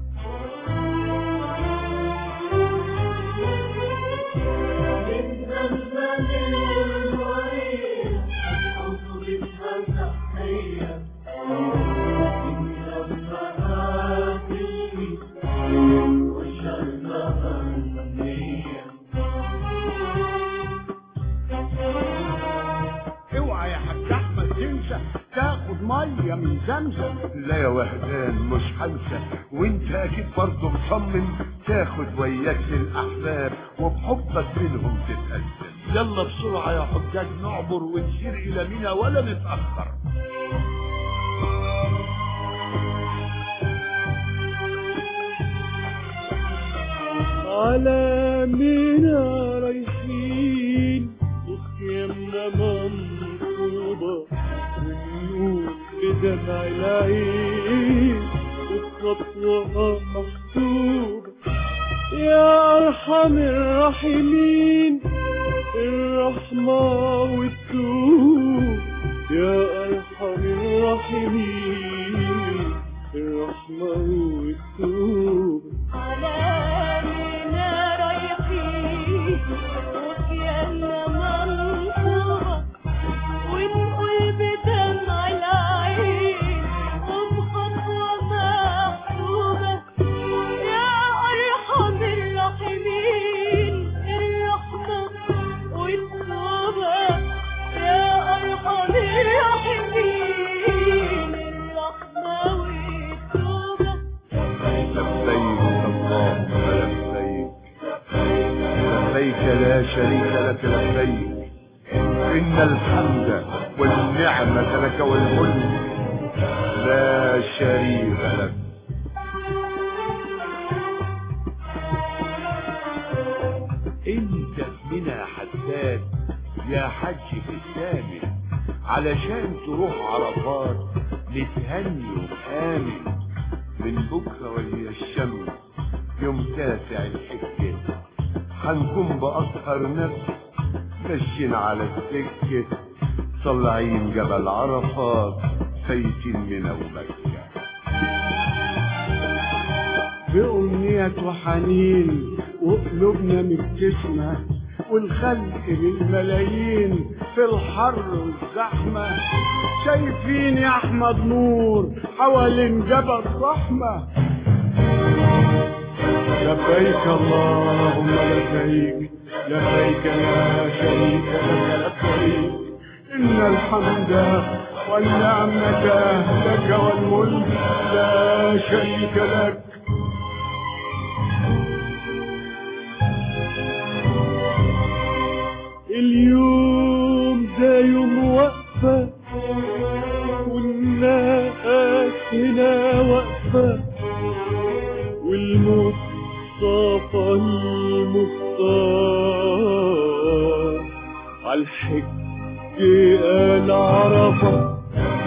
اوعى يا حاج احمد تنسى تاخد ميه من زمزم لا يا وهدان مش هنسى وانت اكيد برضه مصمم تاخد وياك للاحباب وبحبك منهم تتقدم يلا بسرعة يا حجاج نعبر ونسير الى منى ولا نتأخر على مينا رايحين وخيامنا منصوبة ونقول بدمع العين والخطوة محسوبة يا أرحم الراحمين الرحمة والتوب يا أرحم الراحمين الرحمة والتوب على مينا رايحين وخيامنا منصوبة ونقول بدمع العين وبخطوة محسوبة يا أرحم الراحمين الرحمة والتوبة يا أرحم الراحمين الرحمة والتوبة لبيك اللهم لبيك لبيك لا شريك لك لبيك إن الحمد والنعمة لك والملك لا شريك لك انت منى حداد يا حج في الثامن علشان تروح عرفات نتهني ونآمن من بكرة وهي الشمس يوم تاسع الحجة هنكون بأطهر نفس ماشيين على السكة طالعين جبل عرفات فايتين منى ومكة بأمنية وحنين وقلوبنا مبتسمة والخلق بالملايين في الحر والزحمة شايفين يا أحمد نور حوالين جبل رحمة لبيك اللهم لبيك لبيك لا شريك لك لبيك إن الحمد والنعمة لك والملك لا شريك لك اليوم ده يوم وقفة والناس هنا واقفة والمصطفى المختار عالحج قال عرفة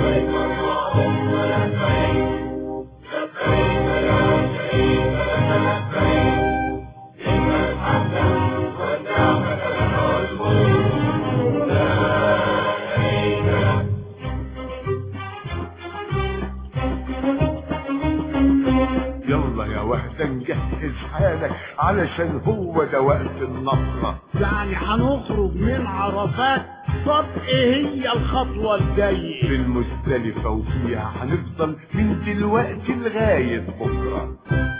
يلا يا وحدة نجهز حالك علشان هو ده وقت النصرة يعني هنخرج من عرفات طب ايه هي الخطوة الجاية في المزدلفة وفيها هنفضل من دلوقتي لغاية بكرة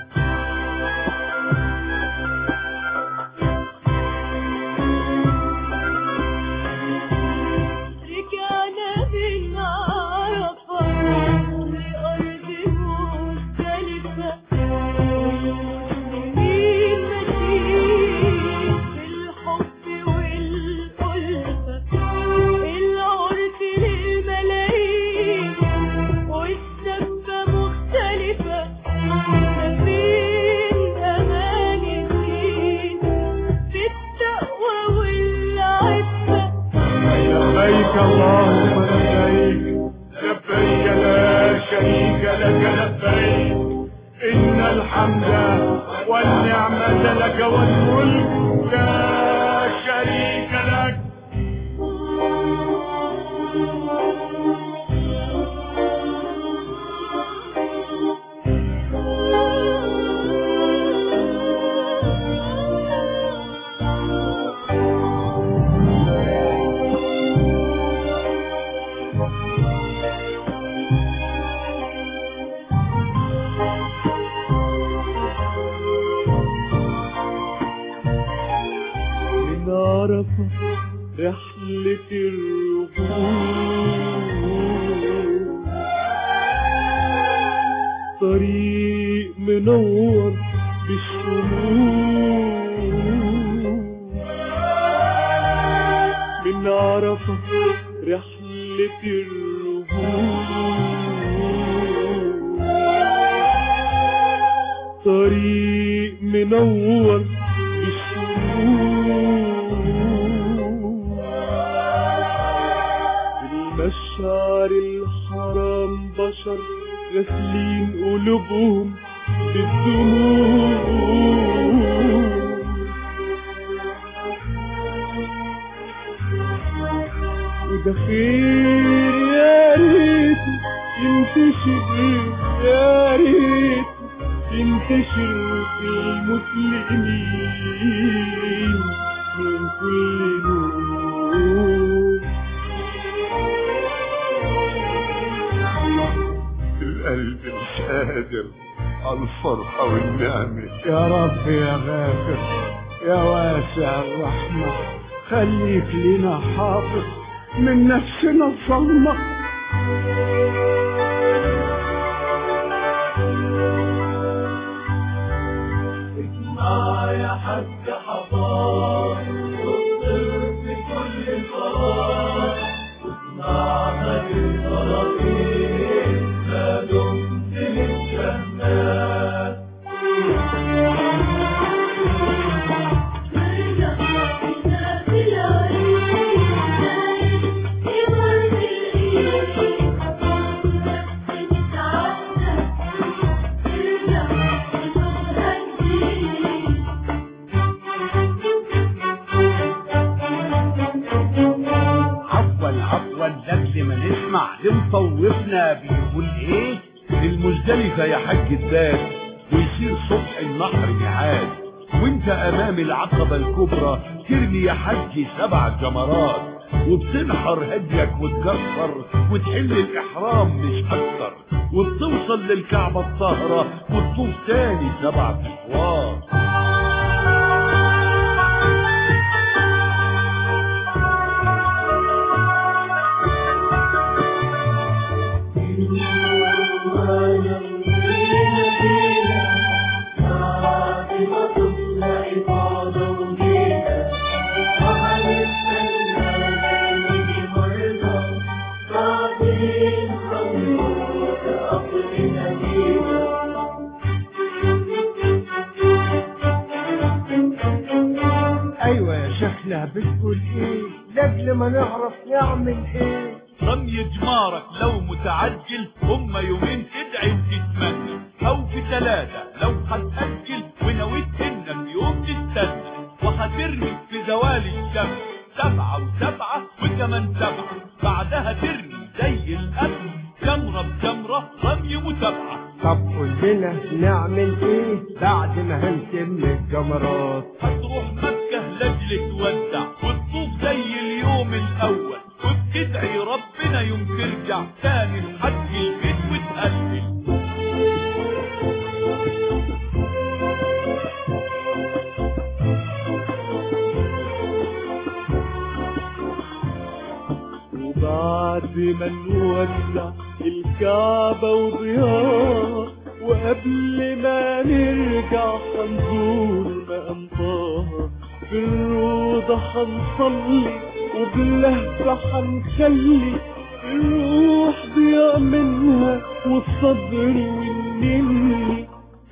رجعنا من عرفة لأرض مختلفة والمسلمين ماشيين بالحب والألفة العرف للملايين والسبة مختلفة ما بين أمان الدين بالتقوى والعفة لبيك اللهم لبيك لبيك لا شريك لك لبيك إن الحمد والنعمة لك والملك لا شريك لك من عرفة رحلة الرجوع طريق منور بالشموع من عرفة رحلة الرجوع طريق منور بالمشعر الحرام بشر غاسلين قلوبهم بالدموع وده خير يا ريت ينتشر يا ريت ينتشر في المسلمين من كل نور القلب مش قادر على الفرحة والنعمة يا رب يا غافر يا واسع الرحمة خليك لنا حافظ من نفسنا الظلمة يا حج حضار واصبر في كل قرار واصنع خير طرفين ما دمت للجنات عفوا عفوا قبل ما نسمع دي مطوفنا بيقول ايه المزدلفة يا حج الداد ويصير صبح النحر ميعاد وانت امام العقبة الكبرى ترمي يا حج سبع جمرات وبتنحر هديك وتكسر وتحل الاحرام مش اكتر وبتوصل للكعبة الطاهرة وتطوف تاني سبع اشواط بتقول ايه لاجل ما نعرف نعمل ايه رمي جمارك لو متعجل هم يومين تدعي وتتمنى او في ثلاثة لو هتأجل ونويت انك يوم تستنى وهترمي في زوال الشمس سبعة وسبعة وكمان سبعة بعدها ترمي زي الأمن جمرة بجمرة رمي متابعة طب قول لنا نعمل ايه بعد ما هنتم الجمرات هتروح مكة لاجل تودع وتطوف زي اليوم الأول وبتدعي ربنا يوم ترجع تاني الحج البيت وتقلل وبعد ما نولع الكعبة وضياء وقبل ما نرجع هنزور مقام طه في الروضة هنصلي وباللهفة هنخلي الروح ضياء منها والصدر والنني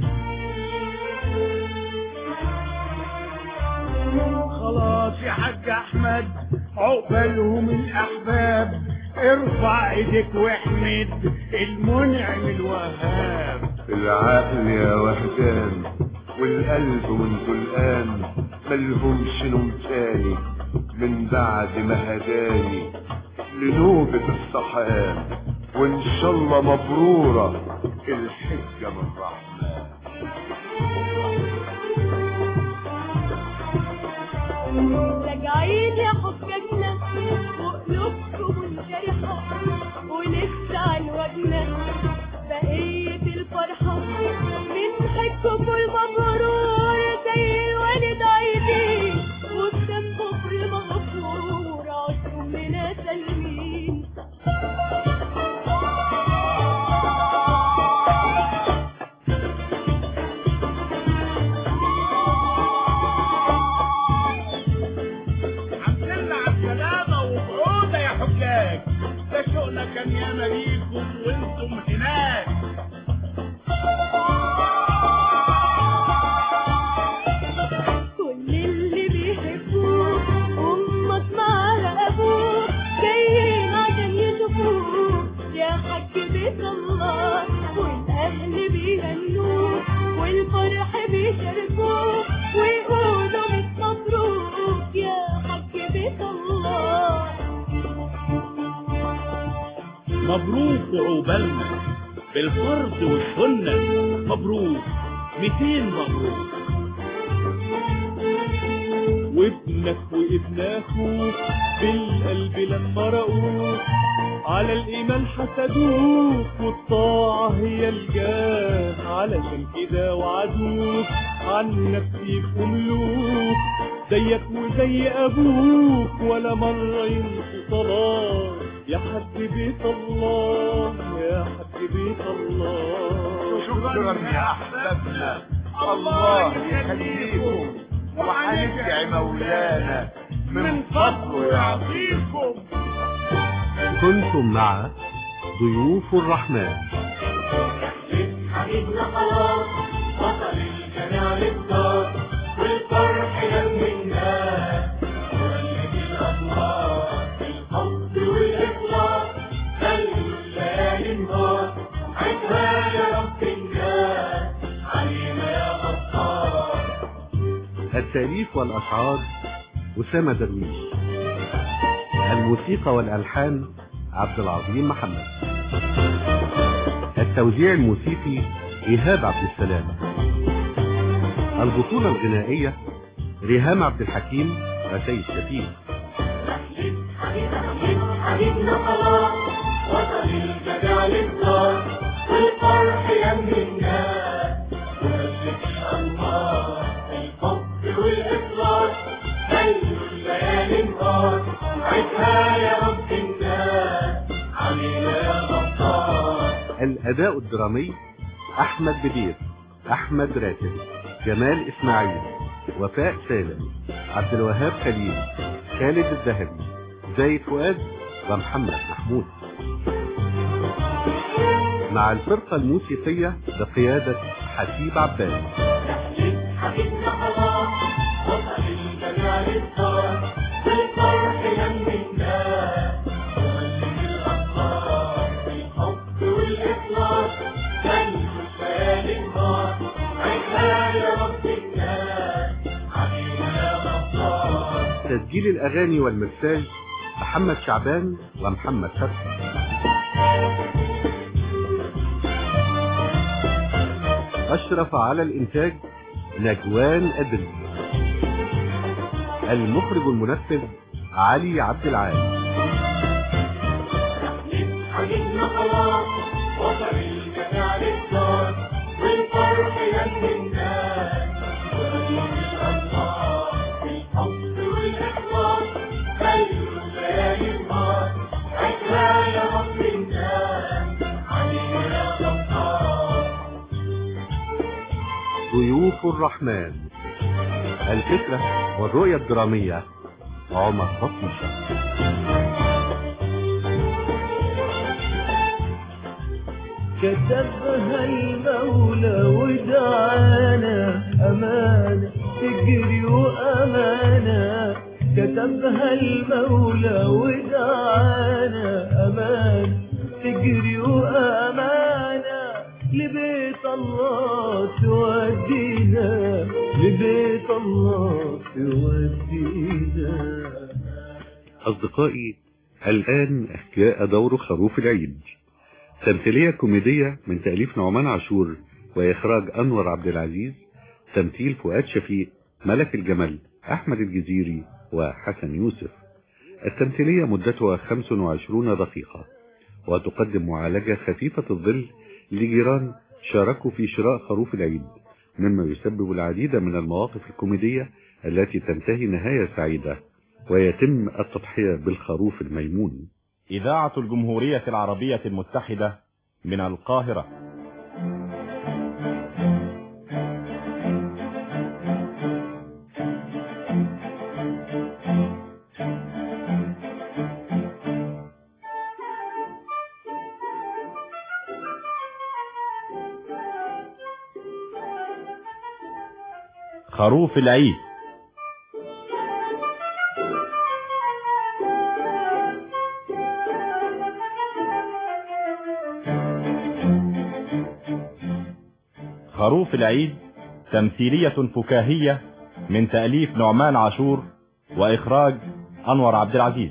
خلاص يا حاج احمد عقبالهم الاحباب ارفع ايدك واحمد المنعم الوهاب العقل يا وهدان والقلب وانتو الآن ملهمش نوم تاني من بعد ما هداني لنوبة الصحيان وإن شاء الله مبرورة الحجة من الرحمن راجعين يا حجاجنا وقلوبكم منشرحة ولسه عن وجنا بقية الفرحة من حجكم المبرور زي الوالد عايزين وبذنبكم المغفور عشتم لنا سالمين الحمد لله على السلامة وبعودة يا حجاج ده شوقنا كان ياما ليكم وانتم هناك كل اللي بيحبوك أمك معاها أبوك جايين عشان يشوفوك يا حاج بيت الله والأهل بيهنوك والفرح بيشاركوك ويقولوا مش مبروك يا حاج بيت الله مبروك وعقبالنا بالفرض والسنة مبروك ميتين مبروك وابنك وابن اخوك بالقلب لما رأوك على الإيمان حسدوك والطاعة هي الجاه علشان كده وعدوك عنك يبقوا ملوك زيك وزي أبوك ولا مرة ينسوا صلاة يا حد بيت الله يا حد بيت الله شكرا يا أحبابنا الله يخليكم وهندعي مولانا من فضله يعطيكم كنتم مع ضيوف الرحمن حبيبنا خلاص وصل الجميع للدار والفرح لم الناس ولد الأنوار الحب والإخلاص خلوا الليالي نهار عدها يا رب الناس علينا يا غفار التأليف والأشعار أسامة درويش الموسيقى والألحان عبد العظيم محمد التوزيع الموسيقي إيهاب عبد السلام البطولة الغنائية ريهام عبد الحكيم وسيد شفيق حبيبنا خلاص وصل الجميع للدار والفرح يم الناس ولد الأنوار الحب والإخلاص خلوا الليالي نهار عدها يا رب الناس علينا يا غفار الأداء الدرامي أحمد بدير أحمد راتب جمال إسماعيل وفاء سالم عبد الوهاب خليل خالد الذهبي زايد فؤاد ومحمد محمود مع الفرقة الموسيقية بقيادة حسيب عباس حبيبنا خلاص وصل الجميع للدار تسجيل الأغاني والمرساج محمد شعبان ومحمد فتحي أشرف على الإنتاج نجوان أدري المخرج المنفذ علي عبد العال حبيبنا خلاص وصل الجميع للدار والفرح يلي الناس ونجوم الأنوار الحب والإخلاص خلوا الليالي نهار عشرة يا رب الناس علينا يا غفار ضيوف الرحمن الفكرة والرؤية الدرامية عمر بطيشة كتبها المولى ودعانا أمانة تجري وأمانة كتبها المولى ودعانا أمانة تجري وأمانة لبيت الله تودينا لبيت الله تودينا أصدقائي الآن جاء دور خروف العيد تمثيلية كوميدية من تأليف نعمان عاشور وإخراج أنور عبد العزيز تمثيل فؤاد شفيق ملك الجمل أحمد الجزيري وحسن يوسف التمثيلية مدتها 25 دقيقة وتقدم معالجة خفيفة الظل لجيران شاركوا في شراء خروف العيد مما يسبب العديد من المواقف الكوميدية التي تنتهي نهاية سعيدة ويتم التضحية بالخروف الميمون إذاعة الجمهورية العربية المتحدة من القاهرة خروف العيد خروف العيد تمثيلية فكاهية من تأليف نعمان عاشور وإخراج أنور عبد العزيز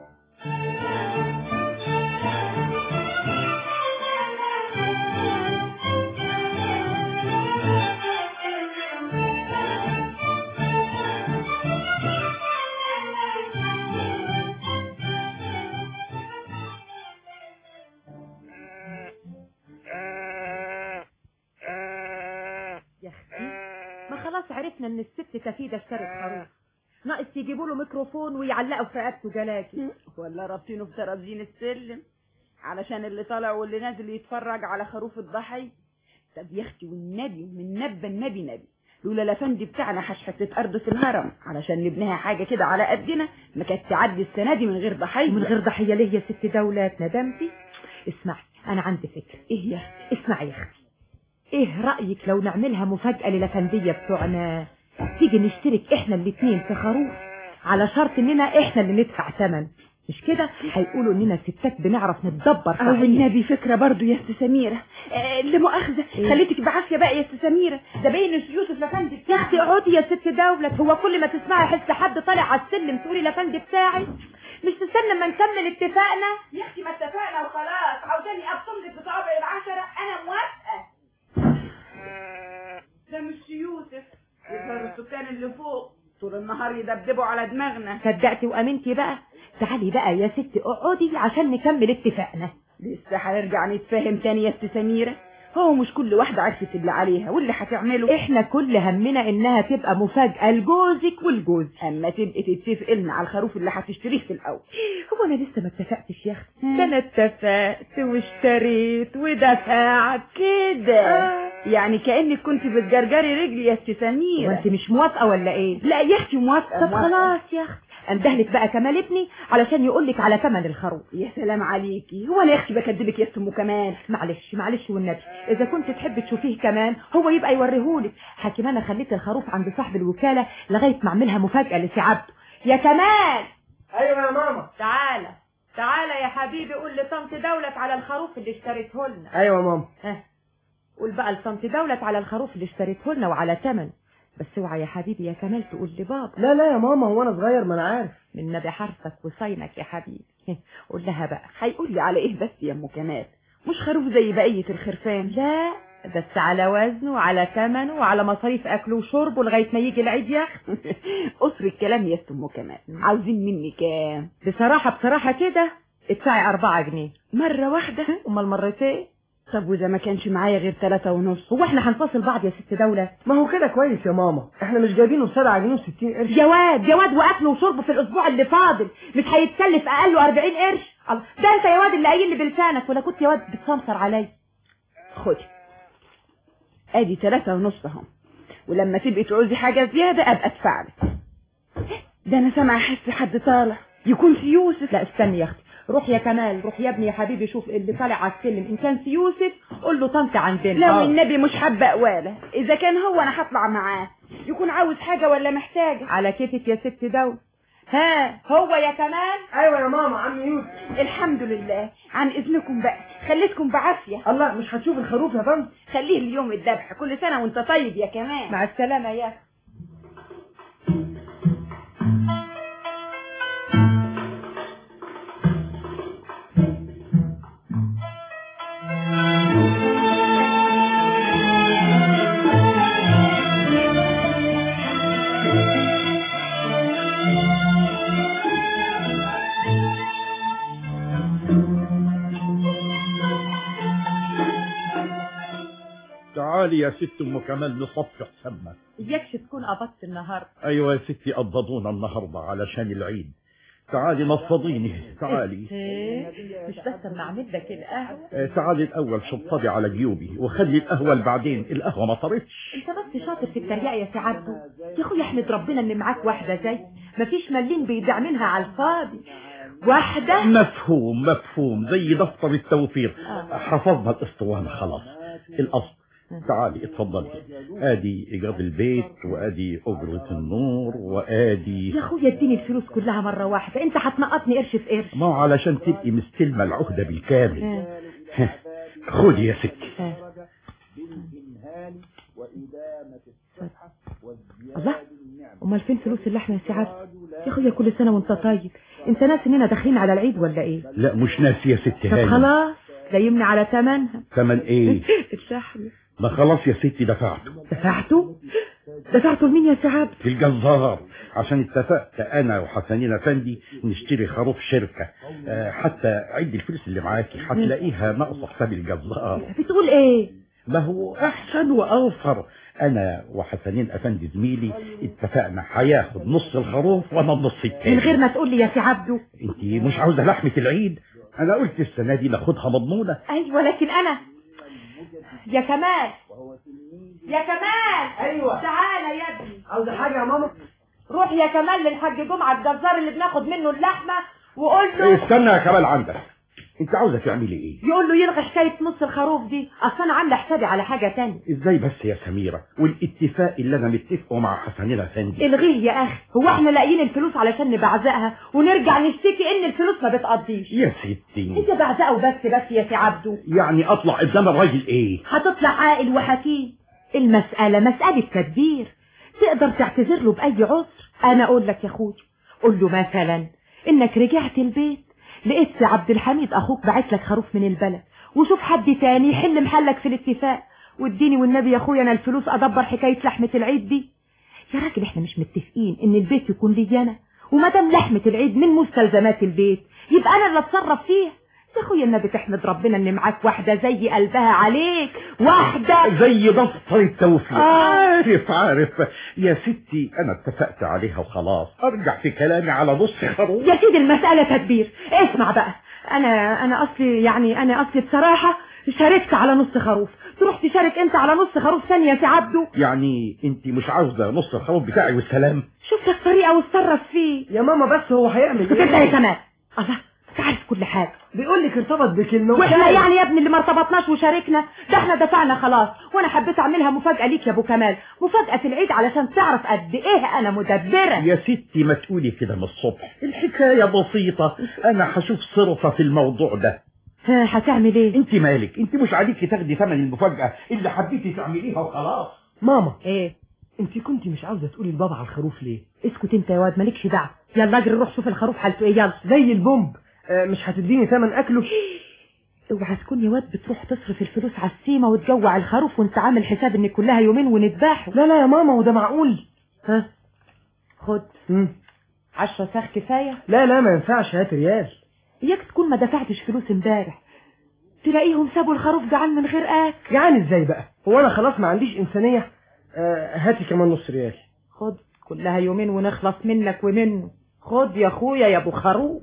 يا اختي ما خلاص عرفنا ان الست كفيدة اشترت خروف ناقص يجيبوا له ميكروفون ويعلقوا في رقبته جلاكي ولا رابطينه في ترابزين السلم علشان اللي طالع واللي نازل يتفرج على خروف الضحي طب يا اختي والنبي ومن نبى النبي نبي لولا الافندي بتاعنا حشحة ارض في الهرم علشان نبنيها حاجة كده على قدنا ما كانت تعدي السنة دي من غير ضحية من غير ضحية ليه يا ست دولات ندمتي اسمعي انا عندي فكرة ايه يا اسمعي يا اختي ايه رأيك لو نعملها مفاجأة للافندية بتوعنا تيجي نشترك احنا الاتنين في خروف على شرط اننا احنا اللي ندفع ثمن مش كده هيقولوا اننا ستات بنعرف نتدبر او صحيح. النبي فكرة برضو يا ست سميرة آه لا مؤاخذة إيه؟ خليتك بعافية بقى يا ست سميرة ده باين إن يوسف لفندي يا اختي اقعدي يا ست دولت هو كل ما تسمعي حس حد طالع على السلم تقولي الافندي بتاعي مش تستنى ما نكمل اتفاقنا يا اختي ما اتفقنا وخلاص عاوزاني ابصم لك بصوابع العشرة انا موافقة ده مش يوسف يظهر السكان اللي فوق طول النهار يدبدبوا على دماغنا صدقتي وامنتي بقى تعالي بقى يا ست اقعدي عشان نكمل اتفاقنا لسه هنرجع نتفاهم تاني يا ست سميرة هو مش كل واحدة عرفت اللي عليها واللي هتعمله احنا كل همنا انها تبقى مفاجأة لجوزك والجوز اما تبقي تتفق لنا على الخروف اللي هتشتريه في الاول هو انا لسه ما اتفقتش يا اختي ده انا اتفقت واشتريت ودفعت كده آه. يعني كأنك كنت بتجرجري رجلي يا ست سميرة وانت مش موافقة ولا ايه لا يا اختي موافقة طب موافقة. خلاص يا اختي اندهلك بقى كمال ابني علشان يقولك على ثمن الخروف يا سلام عليكي هو انا يا اختي بكدبك يا ست ام كمان معلش معلش والنبي اذا كنت تحبي تشوفيه كمان هو يبقى يوريهولك حكيم انا خليت الخروف عند صاحب الوكالة لغاية ما اعملها مفاجأة لسي عبده يا كمال ايوه يا ماما تعالى تعالى يا حبيبي قول لطنط دولت على الخروف اللي اشتريته لنا ايوه يا ماما ها قول بقى لطنط دولت على الخروف اللي اشتريته لنا وعلى ثمن بس اوعى يا حبيبي يا كمال تقول لبابا لا لا يا ماما هو انا صغير ما انا عارف من نبي حرفك وصينك يا حبيبي قول لها بقى هيقول لي على ايه بس يا ام كمال مش خروف زي بقية الخرفان لا بس على وزنه وعلى ثمنه وعلى مصاريف اكله وشربه لغايه ما يجي العيد يا اختي قصر الكلام يا ست ام كمال عاوزين مني كام بصراحه بصراحه كده ادفعي أربعة جنيه مرة واحدة امال مرتين طب واذا ما كانش معايا غير ثلاثة ونص هو احنا هنفاصل بعض يا ست دولة ما هو كده كويس يا ماما احنا مش جايبينه بسبعة جنيه وستين قرش جواد جواد واكله وشربه في الاسبوع اللي فاضل مش هيتكلف اقله 40 قرش الله ده انت يا واد اللي قايل لي بلسانك ولا كنت يا واد بتسمسر عليا خدي ادي ثلاثة ونص اهم ولما تبقي تعوزي حاجة زيادة ابقى ادفع لك ده انا سامعة احس حد طالع يكون في يوسف لا استني يا اختي روح يا كمال روح يا ابني يا حبيبي شوف اللي طالع على السلم ان كان في يوسف قول له طنط عندنا لو النبي مش حابة قواله اذا كان هو انا هطلع معاه يكون عاوز حاجة ولا محتاجة على كيفك يا ست دول ها هو يا كمال ايوه يا ماما عم يوسف الحمد لله عن اذنكم بقى خليتكم بعافية الله مش هتشوف الخروف يا بنت خليه اليوم الذبح كل سنة وانت طيب يا كمان مع السلامة يا أخي. تعالي يا ست ام كمال نصفي حسابنا اياكش تكون قبضت النهارده ايوه يا ستي قبضونا النهارده علشان العيد تعالي نفضيني تعالي ايه مش بس اما اعمل لك القهوه آه، تعالي الاول شطبي على جيوبي وخلي القهوه بعدين القهوه ما طرتش انت بس شاطر في التريقه يا سي عبده يا اخويا احمد ربنا ان معاك واحده زي مفيش ملين بيضيع منها على الفاضي واحده مفهوم مفهوم زي دفتر التوفير آه. حفظنا الاسطوانه خلاص الاصل تعالي اتفضلي ادي ايجار البيت وادي اجره النور وادي يا اخويا اديني الفلوس كلها مره واحده انت هتنقطني قرش في قرش ما هو علشان تبقي مستلمه العهده بالكامل ها. خدي يا ستي ها. الله امال فين فلوس اللحمه يا سي عبد يا اخويا كل سنه وانت طيب انت ناسي اننا داخلين على العيد ولا ايه لا مش ناسي يا ستي طب هاني خلاص لا يمنع على ثمنها ثمن ايه اللحمه ما خلاص يا ستي دفعته دفعته دفعته لمين يا سي عبد في الجزار عشان اتفقت انا وحسنين افندي نشتري خروف شركه آه، حتى عد الفلوس اللي معاكي هتلاقيها ناقصه حساب الجزار بتقول ايه ما هو احسن واوفر انا وحسنين افندي زميلي اتفقنا هياخد نص الخروف وانا النص التاني من غير ما تقول لي يا سي عبده انت مش عاوزه لحمه العيد انا قلت السنه دي ناخدها مضمونه ايوه لكن انا يا كمال يا كمال ايوه تعالى يا ابني عاوزه حاجه يا ماما روح يا كمال للحاج جمعه الجزار اللي بناخد منه اللحمه وقول له استنى يا كمال عندك انت عاوزه تعملي ايه يقول له يلغي حكايه نص الخروف دي اصل انا عامله حسابي على حاجه تانية ازاي بس يا سميره والاتفاق اللي انا متفقه مع حسنين افندي الغيه يا اخي هو احنا لاقيين الفلوس علشان نبعزقها ونرجع نشتكي ان الفلوس ما بتقضيش يا ستي انت بعزقه وبس بس يا سي عبده يعني اطلع قدام الراجل ايه هتطلع عاقل وحكيم المسألة مسألة تدبير تقدر تعتذر له بأي عذر أنا أقول لك يا أخوي قول له مثلا إنك رجعت البيت لقيت سي عبد الحميد أخوك بعت لك خروف من البلد وشوف حد تاني يحل محلك في الاتفاق واديني والنبي يا أخويا أنا الفلوس أدبر حكاية لحمة العيد دي يا راجل إحنا مش متفقين إن البيت يكون لي أنا وما دام لحمة العيد من مستلزمات البيت يبقى أنا اللي أتصرف فيها يا اخويا النبي تحمد ربنا ان معاك واحدة زي قلبها عليك واحدة زي دفتر التوفيق آه. عارف عارف يا ستي انا اتفقت عليها وخلاص ارجع في كلامي على نص خروف يا سيدي المسألة تدبير اسمع بقى انا انا اصلي يعني انا اصلي بصراحة شاركت على نص خروف تروح تشارك انت على نص خروف ثانية يا سي عبده يعني انت مش عاوزه نص الخروف بتاعي والسلام شوف لك طريقة واتصرف فيه يا ماما بس هو هيعمل انت يا كمان الله انت عارف كل حاجة بيقول لك ارتبط بكلمه واحنا وشارك. يعني يا ابني اللي ما ارتبطناش وشاركنا ده احنا دفعنا خلاص وانا حبيت اعملها مفاجأة ليك يا ابو كمال مفاجأة في العيد علشان تعرف قد ايه انا مدبرة يا ستي ما تقولي كده من الصبح الحكاية بسيطة انا هشوف صرفة في الموضوع ده ها هتعمل ايه انت مالك انت مش عليكي تاخدي ثمن المفاجأة اللي حبيتي تعمليها وخلاص ماما ايه انت كنت مش عاوزه تقولي لبابا على الخروف ليه اسكت انت يا واد مالكش دعوه يلا اجري روح شوف الخروف حالته ايه يلا زي البومب آه مش هتديني ثمن اكله اوعى تكون يا واد بتروح تصرف الفلوس على السيمه وتجوع الخروف وانت عامل حساب ان كلها يومين ونذبحه لا لا يا ماما وده معقول ها خد مم. عشرة ساخ كفايه لا لا ما ينفعش هات ريال اياك تكون ما دفعتش فلوس امبارح تلاقيهم سابوا الخروف جعان من غير اكل جعان ازاي بقى هو انا خلاص ما عنديش انسانيه آه هاتي كمان نص ريال خد كلها يومين ونخلص منك ومنه خد يا اخويا يا ابو خروف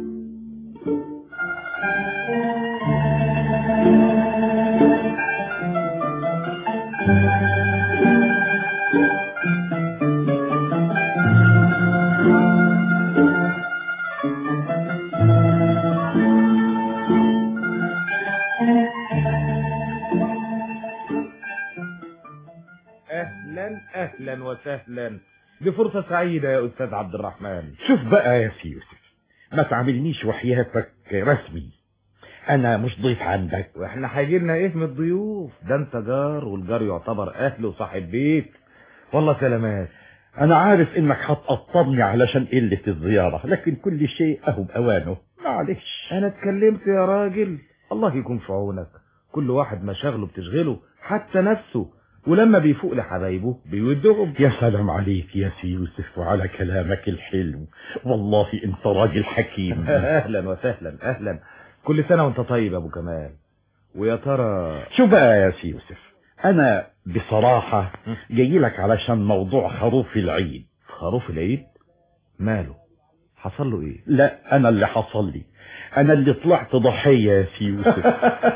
اهلا اهلا وسهلا دي فرصة سعيدة يا استاذ عبد الرحمن شوف بقى يا سي يوسف ما تعاملنيش وحياتك رسمي انا مش ضيف عندك واحنا هيجيلنا ايه من الضيوف ده انت جار والجار يعتبر اهل وصاحب بيت والله سلامات انا عارف انك هتقطبني علشان قلة الزيارة لكن كل شيء اهو باوانه معلش انا اتكلمت يا راجل الله يكون في عونك كل واحد مشاغله بتشغله حتى نفسه ولما بيفوق لحبايبه بيودهم يا سلام عليك يا سي يوسف وعلى كلامك الحلو والله انت راجل حكيم اهلا وسهلا اهلا كل سنة وانت طيب يا ابو كمال ويا ترى شو بقى يا سي يوسف انا بصراحة جاي لك علشان موضوع خروف العيد خروف العيد ماله حصل له ايه لا انا اللي حصل لي انا اللي طلعت ضحية يا سي يوسف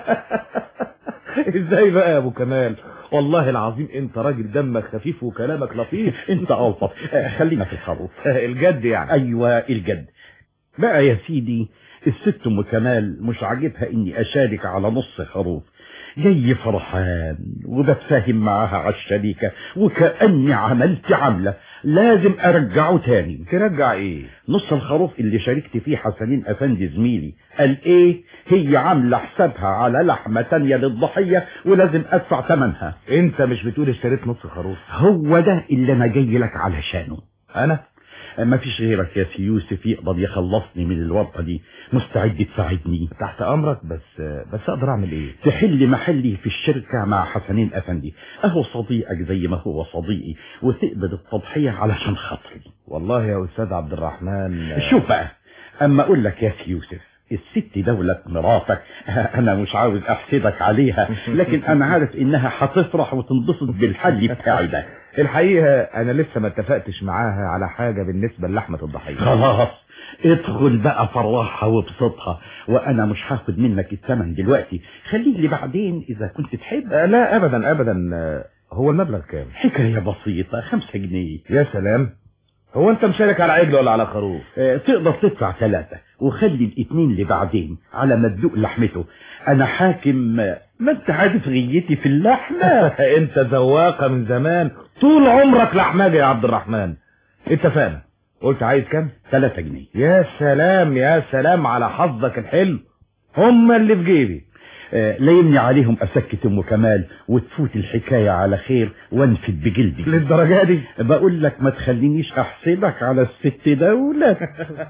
ازاي بقى يا ابو كمال والله العظيم انت راجل دمك خفيف وكلامك لطيف انت الطف آه، خلينا في الخروف الجد يعني ايوه الجد بقى يا سيدي الست ام كمال مش عاجبها اني اشارك على نص خروف جاي فرحان وبتفاهم معاها على الشريكة وكأني عملت عملة لازم ارجعه تاني ترجع ايه نص الخروف اللي شاركت فيه حسنين افندي زميلي قال ايه هي عاملة حسابها على لحمة تانية للضحية ولازم ادفع ثمنها انت مش بتقول اشتريت نص خروف هو ده اللي انا جاي لك علشانه انا ما فيش غيرك يا سي يوسف يقدر يخلصني من الورطة دي مستعد تساعدني تحت امرك بس بس اقدر اعمل ايه تحل محلي في الشركة مع حسنين افندي اهو صديقك زي ما هو صديقي وتقبل التضحية علشان خاطري والله يا استاذ عبد الرحمن شوف بقى اما اقول لك يا سي يوسف الست دولة مراتك انا مش عاوز احسدك عليها لكن انا عارف انها هتفرح وتنبسط بالحل بتاعي ده الحقيقة انا لسه ما اتفقتش معاها على حاجة بالنسبة للحمة الضحية خلاص ادخل بقى فرحها وابسطها وانا مش هاخد منك الثمن دلوقتي خليه لي بعدين اذا كنت تحب آه لا ابدا ابدا آه هو المبلغ كام حكاية بسيطة خمسة جنيه يا سلام هو انت مشارك على عجل ولا على خروف اه تقدر تدفع ثلاثة وخلي الاتنين لبعدين على ما تدوق لحمته انا حاكم ما انت عارف غيتي في اللحمة انت ذواقة من زمان طول عمرك لحماجة يا عبد الرحمن اتفقنا قلت عايز كام ثلاثة جنيه يا سلام يا سلام على حظك الحلو هم اللي في جيبي آه لا يمني عليهم اسكت ام كمال وتفوت الحكاية على خير وانفد بجلدي للدرجة دي بقول لك ما تخلينيش احسدك على الست دولة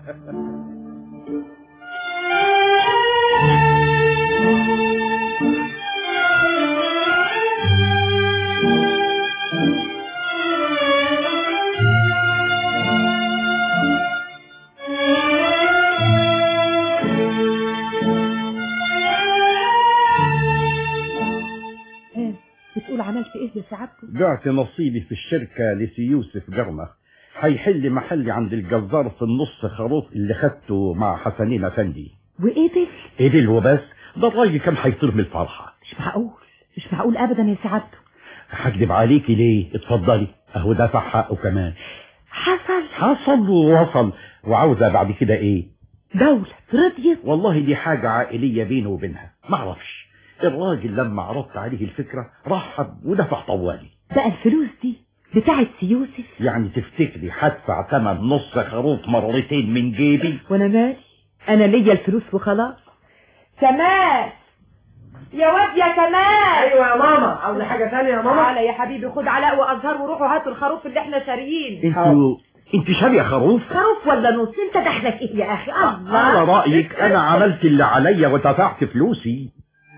بتقول عملت ايه يا سعادته بعت نصيبي في الشركة لسي يوسف جرمة هيحل محلي عند الجزار في النص خروف اللي خدته مع حسنين افندي وقبل قبل وبس ده الراجل كان هيطير من الفرحة مش معقول مش معقول ابدا يا سعادته هكدب عليكي ليه اتفضلي اهو دفع حقه كمان حصل حصل ووصل وعاوزة بعد كده ايه دولة رضيت والله دي حاجة عائلية بينه وبينها معرفش الراجل لما عرضت عليه الفكرة رحب ودفع طوالي بقى الفلوس دي بتاعت سي يوسف يعني تفتكري هدفع تمن نص خروف مرتين من جيبي وانا مالي انا ليا الفلوس وخلاص سماس يا واد يا كمال ايوه يا ماما عاوزه حاجه ثانيه يا ماما تعالى يا حبيبي خد علاء وازهر وروحوا هاتوا الخروف اللي احنا شاريين انتوا انت شاريه خروف خروف ولا نص انت دخلك ايه يا اخي الله على رايك انا عملت اللي عليا ودفعت فلوسي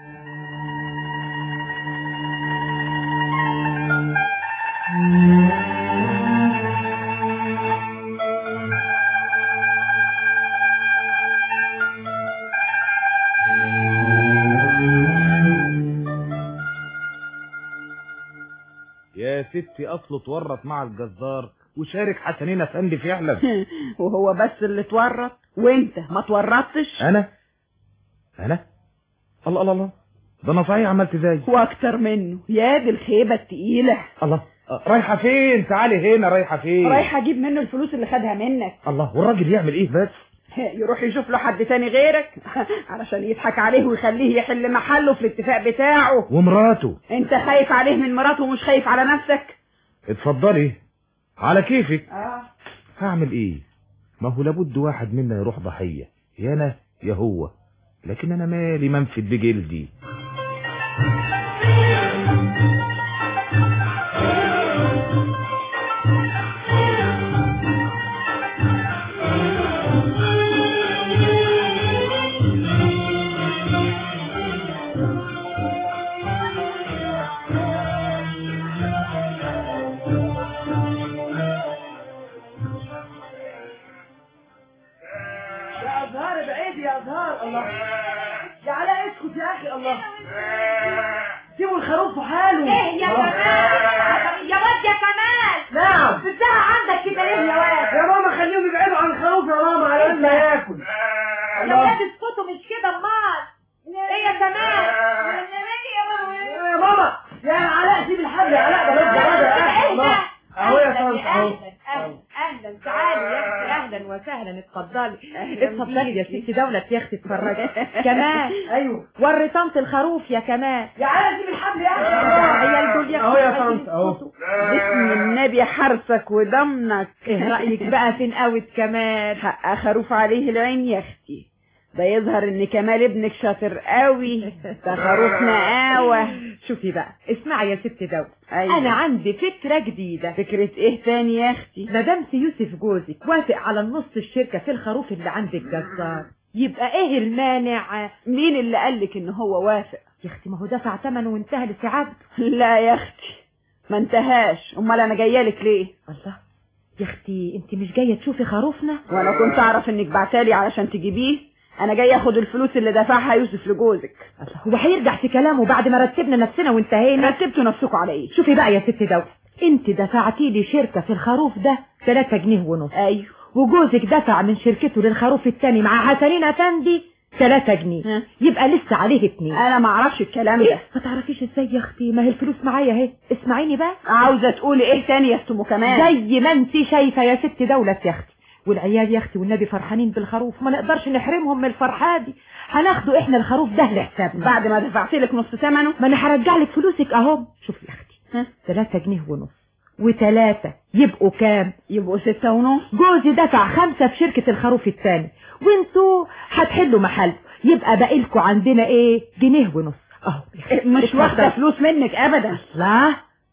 يا ستي اصله اتورط مع الجزار وشارك حسنين افندي فعلا وهو بس اللي اتورط وانت ما اتورطتش انا انا الله الله الله ده انا صحيح عملت زي واكتر منه يا دي الخيبه التقيله الله آه، رايحه فين تعالي هنا رايحه فين رايحه اجيب منه الفلوس اللي خدها منك الله والراجل يعمل ايه بس يروح يشوف له حد تاني غيرك علشان يضحك عليه ويخليه يحل محله في الاتفاق بتاعه ومراته انت خايف عليه من مراته ومش خايف على نفسك اتفضلي على كيفك اه هعمل ايه ما هو لابد واحد منا يروح ضحيه يا انا يا هو لكن انا مالي منفد بجلدي يا ازهار بعيد يا ازهار الله يا علاء اسكت يا اخي الله سيبوا الخروف في حاله ايه يا كمال يا واد يا كمال نعم بتزهق عندك كده ليه يا واد يا ماما خليهم يبعدوا عن الخروف يا ماما على قد ما ياكل يا واد اسكتوا مش كده امال ايه يا كمال يا ماما يا علاء سيب الحبل يا علاء ده بس ده يا الله اهو يا طنط اهو اهلا اهلا تعالي يا اختي اهلا وسهلا اتفضلي اتفضلي يا ستي دولة يا اختي اتفرجي كمال ايوه وري طنط الخروف يا كمال يا علاء سيب الحبل يا اخي عيال دول يا اهو يا طنط اهو باسم النبي حرسك ودمنك ايه رايك بقى فين قوت كمال حق خروف عليه العين يا اختي ده يظهر ان كمال ابنك شاطر قوي ده خروف نقاوة شوفي بقى اسمعي يا ست دولة أيوة. انا عندي فكرة جديدة فكرة ايه تاني يا اختي مدام يوسف جوزك وافق على النص الشركة في الخروف اللي عند الجزار يبقى ايه المانع مين اللي قالك ان هو وافق يا اختي ما هو دفع ثمنه وانتهى لسعادته لا يا اختي ما انتهاش امال انا جايالك ليه الله يا اختي انت مش جايه تشوفي خروفنا وانا كنت اعرف انك بعتالي علشان تجيبيه انا جاي اخد الفلوس اللي دفعها يوسف لجوزك هو هيرجع في كلامه بعد ما رتبنا نفسنا وانتهينا رتبتوا نفسكم على ايه شوفي بقى يا ست دولة انت دفعتي لي شركة في الخروف ده 3 جنيه ونص ايوه وجوزك دفع من شركته للخروف التاني مع حسنين افندي 3 جنيه يبقى لسه عليه اتنين انا ما اعرفش الكلام إيه؟ ده ما تعرفيش ازاي يا اختي ما هي الفلوس معايا اهي اسمعيني بقى عاوزه تقولي ايه تاني يا ام كمان زي ما انت شايفه يا ست دولة يا اختي والعيال يا اختي والنبي فرحانين بالخروف ما نقدرش نحرمهم من الفرحه دي هناخده احنا الخروف ده لحسابنا بعد ما دفعت لك نص ثمنه ما انا هرجع لك فلوسك اهو شوفي يا اختي 3 جنيه ونص وثلاثة يبقوا كام يبقوا ستة ونص جوزي دفع خمسة في شركة الخروف التاني وانتوا هتحلوا محل يبقى باقيلكوا عندنا ايه جنيه ونص اهو مش واخده فلوس منك ابدا لا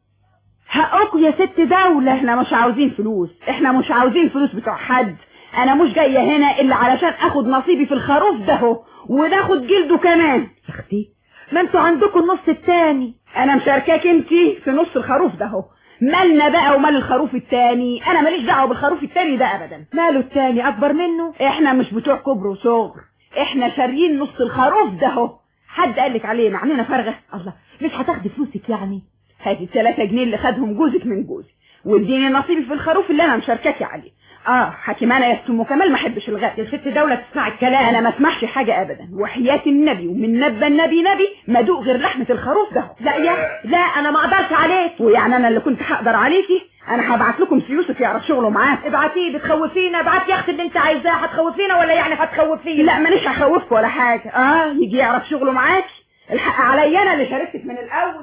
حقكم يا ست دولة احنا مش عاوزين فلوس احنا مش عاوزين فلوس بتوع حد انا مش جايه هنا الا علشان اخد نصيبي في الخروف ده هو وناخد جلده كمان يا اختي ما انتوا عندكم النص التاني انا مشاركاك انتي في نص الخروف ده هو مالنا بقى ومال الخروف التاني انا ماليش دعوه بالخروف التاني ده ابدا ماله التاني اكبر منه احنا مش بتوع كبر وصغر احنا شاريين نص الخروف ده هو حد قالك عليه معنينا فارغه الله مش هتاخدي فلوسك يعني هاتي الثلاثة جنيه اللي خدهم جوزك من جوزي واديني نصيبي في الخروف اللي انا مشاركاكي عليه اه حكيمانة يا ام كمال ما احبش الغد يا ست دولة تسمعي الكلام انا ما اسمعش حاجة ابدا وحياة النبي ومن نبى النبي نبي ما دوق غير لحمة الخروف ده لا يا لا انا ما اقدرش عليك ويعني انا اللي كنت هقدر عليكي انا هبعت لكم في يوسف يعرف شغله معاه ابعتيه بتخوفينا ابعتي يا اختي اللي انت عايزاه هتخوفينا ولا يعني هتخوفينا لا مانيش هخوفك ولا حاجة اه يجي يعرف شغله معاكي الحق عليا انا اللي شاركتك من الاول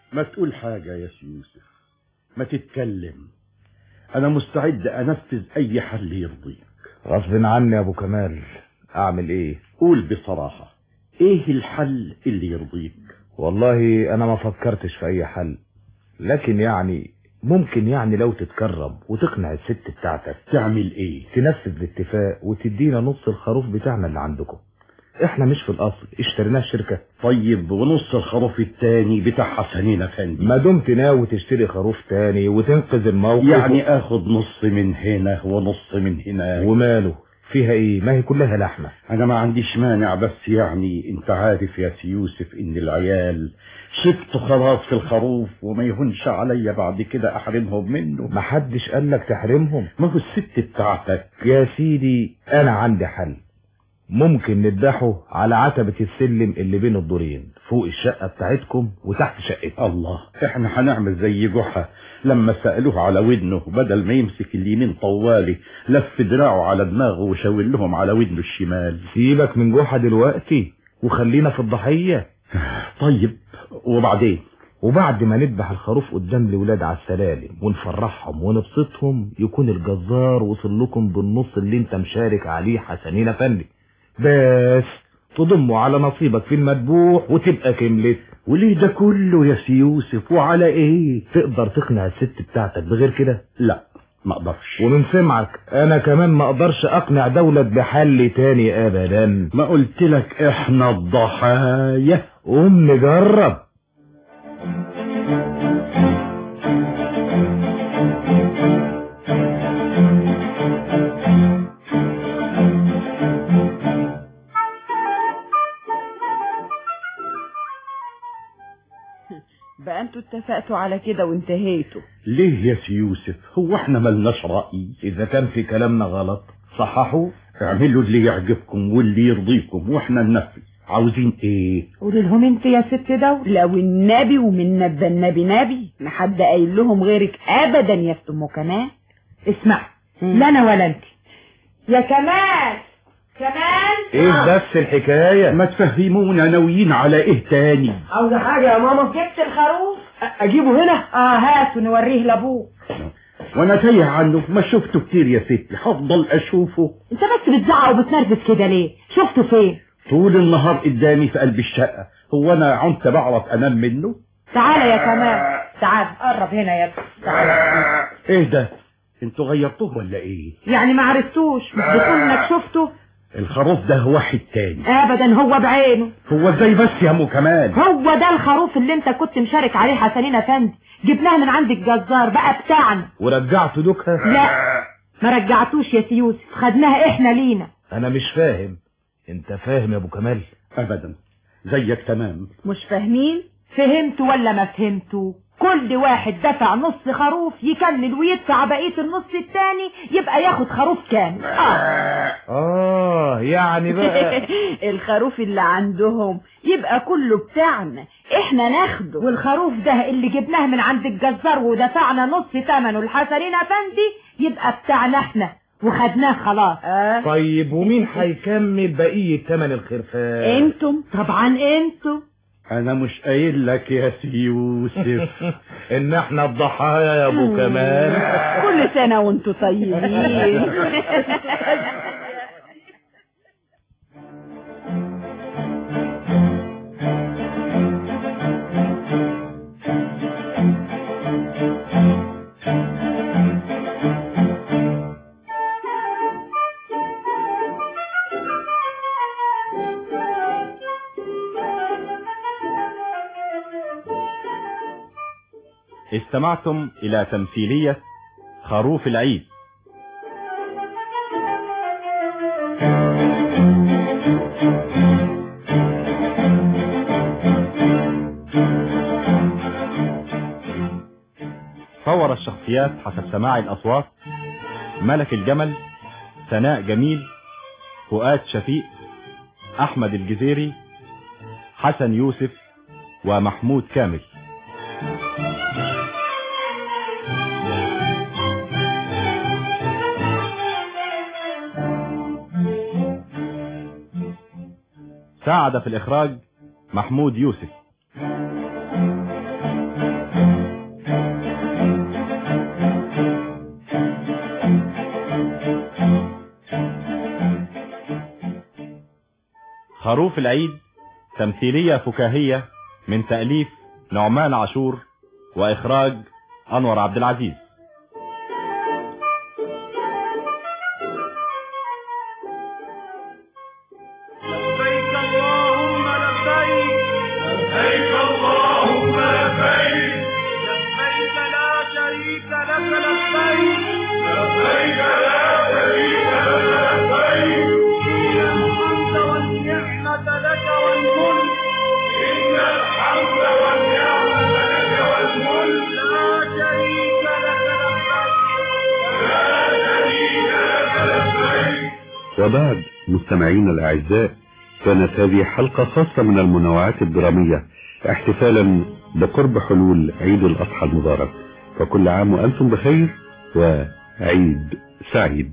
ما تقول حاجة يا سي يوسف ما تتكلم أنا مستعد أنفذ أي حل يرضيك غصب عني يا ابو كمال اعمل ايه قول بصراحة إيه الحل اللي يرضيك والله انا ما فكرتش في اي حل لكن يعني ممكن يعني لو تتكرم وتقنع الست بتاعتك تعمل إيه تنفذ الاتفاق وتدينا نص الخروف بتاعنا اللي عندكم احنا مش في الاصل اشتريناه الشركة طيب ونص الخروف التاني بتاع حسنين أفندي ما دمت ناوي تشتري خروف تاني وتنقذ الموقف يعني اخد نص من هنا ونص من هنا وماله فيها ايه ما هي كلها لحمة انا ما عنديش مانع بس يعني انت عارف يا سي يوسف ان العيال شفت خلاص في الخروف وما يهونش عليا بعد كده احرمهم منه ما حدش قالك تحرمهم ما هو الست بتاعتك يا سيدي انا عندي حل ممكن نذبحه على عتبة السلم اللي بين الدورين فوق الشقة بتاعتكم وتحت شقتي الله احنا هنعمل زي جحا لما سألوه على ودنه بدل ما يمسك اليمين طوالي لف دراعه على دماغه وشاور لهم على ودنه الشمال سيبك من جحا دلوقتي وخلينا في الضحية طيب وبعدين وبعد ما نذبح الخروف قدام الولاد على السلالم ونفرحهم ونبسطهم يكون الجزار وصل لكم بالنص اللي انت مشارك عليه حسنين افندي بس تضموا على نصيبك في المذبوح وتبقى كملت وليه ده كله يا سي يوسف وعلى ايه تقدر تقنع الست بتاعتك بغير كده لا ما اقدرش ومن سمعك انا كمان ما اقدرش اقنع دولة بحل تاني ابدا ما قلت لك احنا الضحايا قوم نجرب بقى انتوا اتفقتوا على كده وانتهيتوا ليه يا سي يوسف هو احنا ملناش رأي اذا كان في كلامنا غلط صححوا اعملوا اللي يعجبكم واللي يرضيكم واحنا ننفذ عاوزين ايه قولي لهم انت يا ست دولة لو النبي ومن نبى النبي نبي ما حد قايل لهم غيرك ابدا يا ست ام كمال اسمع لا انا ولا انت يا كمال كمال ايه بس الحكاية ما تفهمونا ناويين على ايه تاني عاوزة حاجة يا ماما جبت الخروف اجيبه هنا اه هاته نوريه لابوه وانا تايه عنه ما شفته كتير يا ستي هفضل اشوفه انت بس بتزعق وبتنرفز كده ليه شفته فين طول النهار قدامي في قلب الشقة هو انا عنت بعرف انام منه تعالى يا كمال تعال قرب هنا يا ابني تعالى ايه ده انتوا غيرتوه ولا ايه يعني ما عرفتوش مش بتقول انك شفته الخروف ده واحد تاني ابدا هو بعينه هو ازاي بس يا ام كمال هو ده الخروف اللي انت كنت مشارك عليه حسنين افندي جبناه من عند الجزار بقى بتاعنا ورجعته دوكها لا ما رجعتوش يا سيوسف خدناها احنا لينا انا مش فاهم انت فاهم يا ابو كمال ابدا زيك تمام مش فاهمين فهمت ولا ما فهمتوا كل واحد دفع نص خروف يكمل ويدفع بقية النص التاني يبقى ياخد خروف كامل اه, آه يعني بقى الخروف اللي عندهم يبقى كله بتاعنا احنا ناخده والخروف ده اللي جبناه من عند الجزار ودفعنا نص ثمنه لحسنين افندي يبقى بتاعنا احنا وخدناه خلاص آه. طيب ومين هيكمل بقية ثمن الخرفان انتم طبعا انتم انا مش قايل لك يا سي يوسف ان احنا الضحايا يا ابو كمال كل سنة وانتم طيبين استمعتم إلى تمثيلية خروف العيد صور الشخصيات حسب سماع الأصوات ملك الجمل سناء جميل فؤاد شفيق أحمد الجزيري حسن يوسف ومحمود كامل ساعد في الإخراج محمود يوسف خروف العيد تمثيلية فكاهية من تأليف نعمان عاشور وإخراج أنور عبد العزيز لبيك اللهم لبيك لبيك اللهم لبيك لبيك لا شريك لك لبيك لبيك لا شريك لك لبيك إن الحمد والنعمة لك والملك إن الحمد والنعمة لك والملك لا شريك لك لبيك لا شريك لك لبيك وبعد مستمعينا الأعزاء كانت هذه حلقة خاصة من المنوعات الدرامية احتفالا بقرب حلول عيد الأضحى المبارك فكل عام وأنتم بخير وعيد سعيد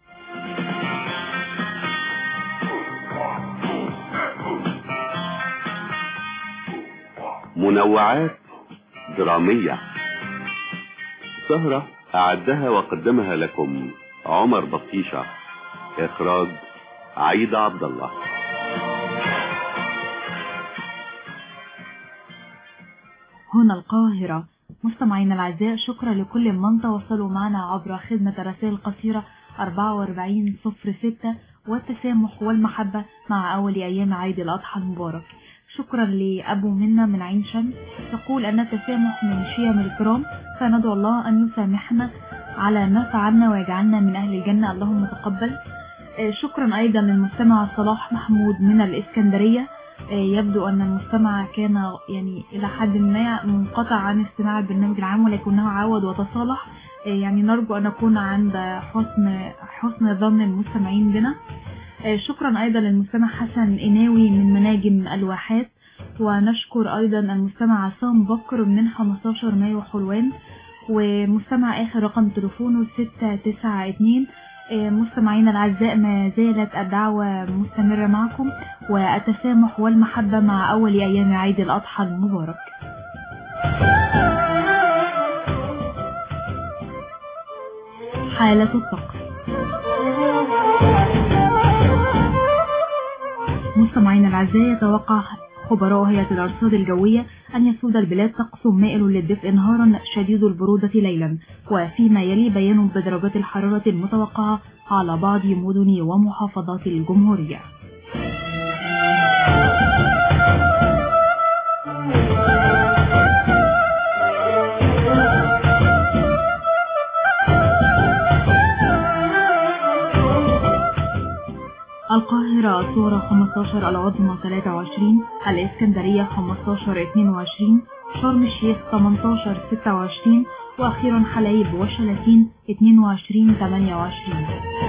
منوعات درامية سهرة أعدها وقدمها لكم عمر بطيشة إخراج عيد عبد الله هنا القاهرة مستمعينا الأعزاء شكرا لكل من تواصلوا معنا عبر خدمة الرسائل القصيرة 4406 والتسامح والمحبة مع أول أيام عيد الأضحى المبارك شكرا لأبو منا من عين شمس تقول أن التسامح من شيم الكرام فندعو الله أن يسامحنا على ما فعلنا ويجعلنا من أهل الجنة اللهم تقبل آه، شكرا أيضا للمستمع صلاح محمود من الإسكندرية آه، يبدو أن المستمع كان يعني إلى حد ما منقطع عن استماع البرنامج العام ولكنه عاود وتصالح آه، يعني نرجو أن نكون عند حسن حسن ظن المستمعين بنا آه، شكرا أيضا للمستمع حسن إناوي من مناجم الواحات ونشكر أيضا المستمع عصام بكر من 15 مايو حلوان ومستمع آخر رقم تليفونه 692 آه، مستمعينا الأعزاء ما زالت الدعوة مستمرة معكم والتسامح والمحبة مع أول أيام عيد الأضحى المبارك حالة الطقس مستمعينا الأعزاء يتوقع خبراء هيئة الأرصاد الجوية أن يسود البلاد طقس مائل للدفء نهارا شديد البرودة ليلا وفيما يلي بيان بدرجات الحرارة المتوقعة على بعض مدن ومحافظات الجمهورية القاهرة صورة 15 العظمى 23 الإسكندرية 15 22 شرم الشيخ 18 26 وأخيرا حلايب وشلاتين 22 28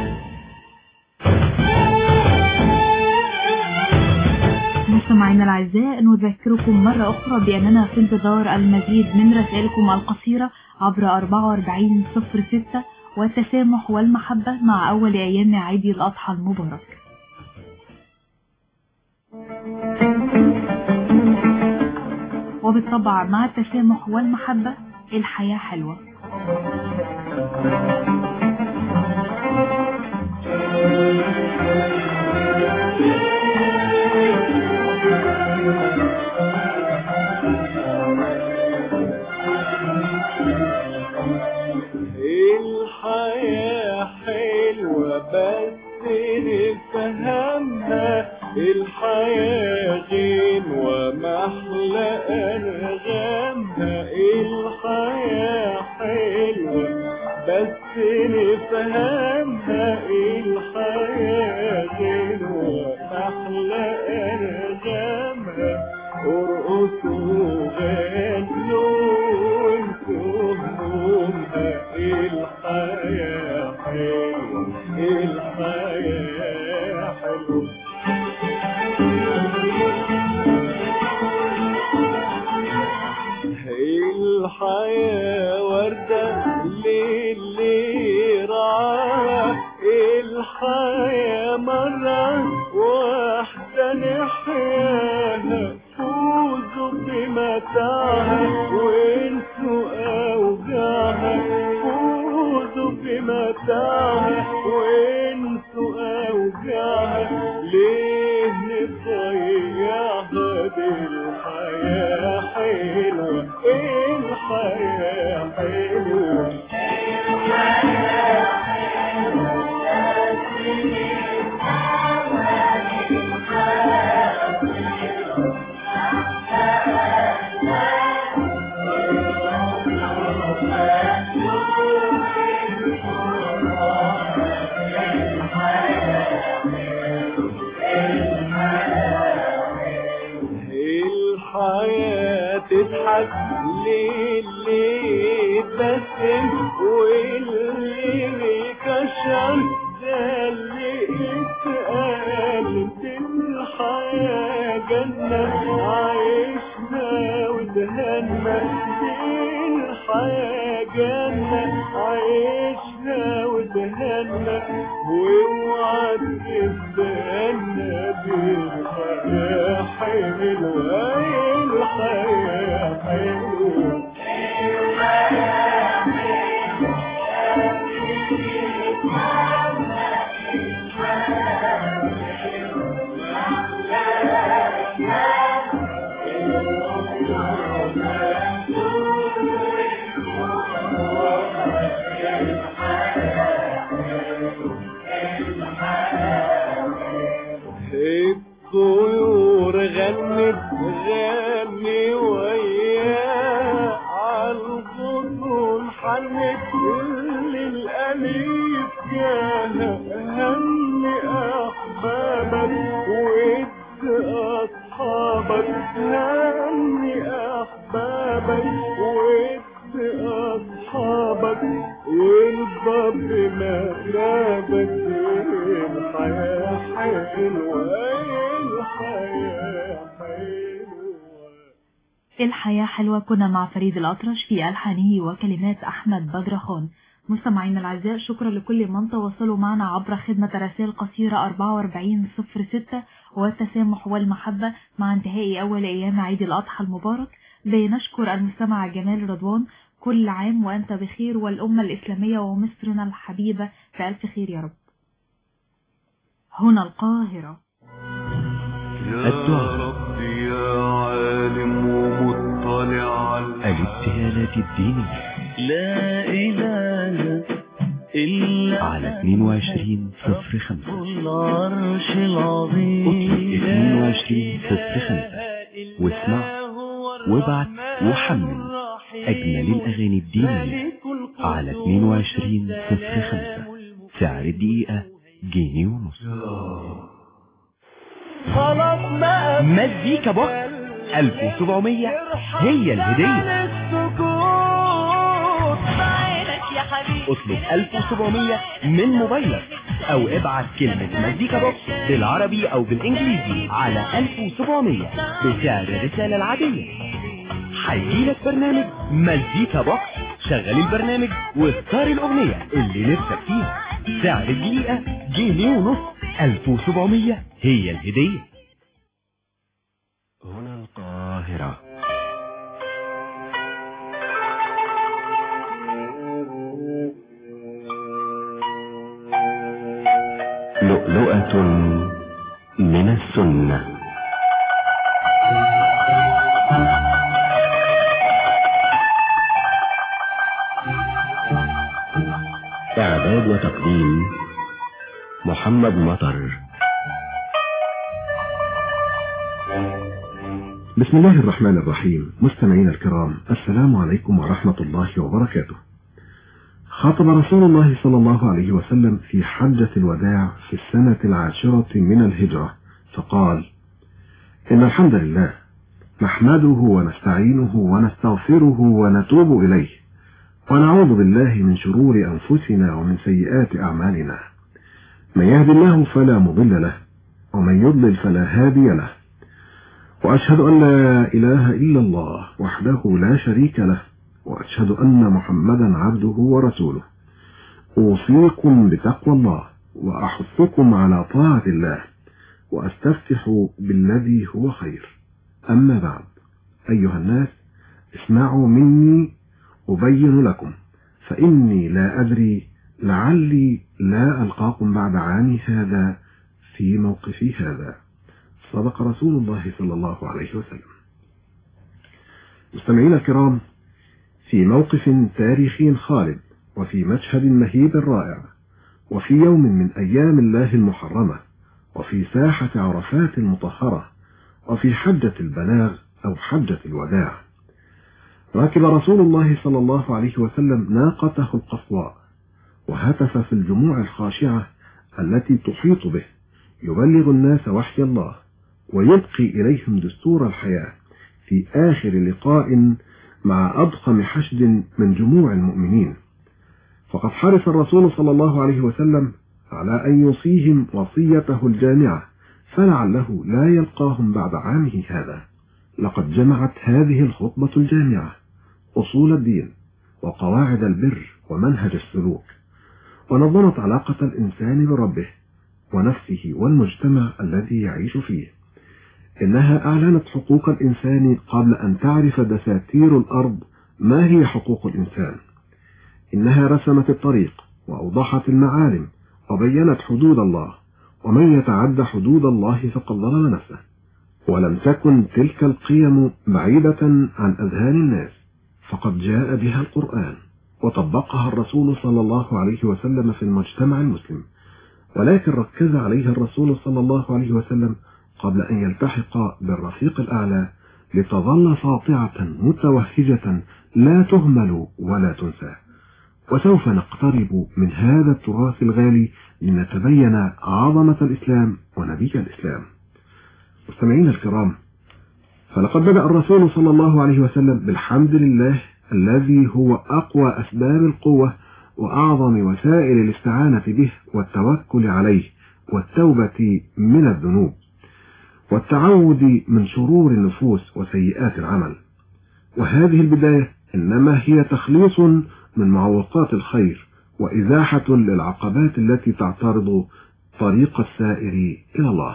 مستمعينا الأعزاء نذكركم مرة أخرى بأننا في انتظار المزيد من رسائلكم القصيرة عبر 4406 والتسامح والمحبة مع أول أيام عيد الأضحى المبارك وبالطبع مع التسامح والمحبة الحياة حلوة الحياة حلوة بس نفهمها الحياة غنوة محلى أنغامها الحياة حلوة بس نفهمها الحياة غنوة محلى أنغامها ارقصوا غنوا وانتوا همومها الحياة حلوة الحياة حلوة الحياة وردة للي رعاها الحياة مرة واحدة نحياها فوزوا بمتاعها وانسوا أوجاعها فوزوا بمتاعها وانسوا أوجاعها ليه نفضل الحياة حلوة الحياة تضحك للي يتبسم واللي بيكشر ده اللي اتقال الحياة جنة عايشنا وتهنى الحياة جنة عايشنا وتهنى واوعى تستنى بالحياة حلوة الحياة حلوة الطيور غنت غني وياه عالغصون حنت للأليف يا هني أحبابك ود أصحابك هني أحبابك ود أصحابك وارضى بما غابك الحياة حلوة الحياة حلوة الحياة حلوة كنا مع فريد الأطرش في ألحانه وكلمات أحمد بدر خان مستمعينا الأعزاء شكرا لكل من تواصلوا معنا عبر خدمة رسائل قصيرة 4406 والتسامح والمحبة مع انتهاء أول أيام عيد الأضحى المبارك بنشكر المستمع جمال رضوان كل عام وأنت بخير والأمة الإسلامية ومصرنا الحبيبة بألف خير يا رب هنا القاهرة يا رب يا عالم ومطلع على الابتهالات الدينية لا إله إلا على 22 صفر 5 العرش العظيم 22 صفر 5 واسمع وابعت وحمل أجمل الأغاني الدينية على 22 صفر 5 سعر الدقيقة جنيه ونص خلاص بقى مزيكا بوكس 1700 هي الهدية اطلب 1700 من موبايلك او ابعت كلمة مزيكا بوكس بالعربي او بالانجليزي على 1700 بسعر الرسالة العادية هيجيلك برنامج مزيكا بوكس شغل البرنامج واختار الاغنية اللي نفسك فيها سعر الدقيقة جنيه ونص 1700 هي الهدية هنا القاهرة لؤلؤة من السنة إعداد وتقديم محمد مطر بسم الله الرحمن الرحيم مستمعينا الكرام السلام عليكم ورحمة الله وبركاته خاطب رسول الله صلى الله عليه وسلم في حجة الوداع في السنة العاشرة من الهجرة فقال إن الحمد لله نحمده ونستعينه ونستغفره ونتوب إليه ونعوذ بالله من شرور أنفسنا ومن سيئات أعمالنا من يهد الله فلا مضل له ومن يضلل فلا هادي له وأشهد أن لا إله إلا الله وحده لا شريك له وأشهد أن محمدا عبده ورسوله أوصيكم بتقوى الله وأحثكم على طاعة الله وأستفتح بالذي هو خير أما بعد أيها الناس اسمعوا مني أبين لكم فإني لا أدري لعلي لا ألقاكم بعد عامي هذا في موقفي هذا صدق رسول الله صلى الله عليه وسلم مستمعينا الكرام في موقف تاريخي خالد وفي مشهد مهيب رائع وفي يوم من أيام الله المحرمة وفي ساحة عرفات المطهرة وفي حجة البلاغ أو حجة الوداع ركب رسول الله صلى الله عليه وسلم ناقته القصواء وهتف في الجموع الخاشعة التي تحيط به يبلغ الناس وحي الله ويبقي إليهم دستور الحياة في آخر لقاء مع أضخم حشد من جموع المؤمنين فقد حرص الرسول صلى الله عليه وسلم على أن يوصيهم وصيته الجامعة فلعله لا يلقاهم بعد عامه هذا لقد جمعت هذه الخطبة الجامعة أصول الدين وقواعد البر ومنهج السلوك ونظمت علاقة الإنسان بربه ونفسه والمجتمع الذي يعيش فيه إنها أعلنت حقوق الإنسان قبل أن تعرف دساتير الأرض ما هي حقوق الإنسان إنها رسمت الطريق وأوضحت المعالم وبينت حدود الله ومن يتعد حدود الله فقد ظلم نفسه ولم تكن تلك القيم بعيدة عن أذهان الناس فقد جاء بها القرآن وطبقها الرسول صلى الله عليه وسلم في المجتمع المسلم ولكن ركز عليها الرسول صلى الله عليه وسلم قبل أن يلتحق بالرفيق الأعلى لتظل ساطعة متوهجة لا تهمل ولا تنسى وسوف نقترب من هذا التراث الغالي لنتبين عظمة الإسلام ونبي الإسلام مستمعين الكرام فلقد بدأ الرسول صلى الله عليه وسلم بالحمد لله الذي هو أقوى أسباب القوة وأعظم وسائل الاستعانة به والتوكل عليه والتوبة من الذنوب والتعود من شرور النفوس وسيئات العمل وهذه البداية إنما هي تخليص من معوقات الخير وإزاحة للعقبات التي تعترض طريق السائر إلى الله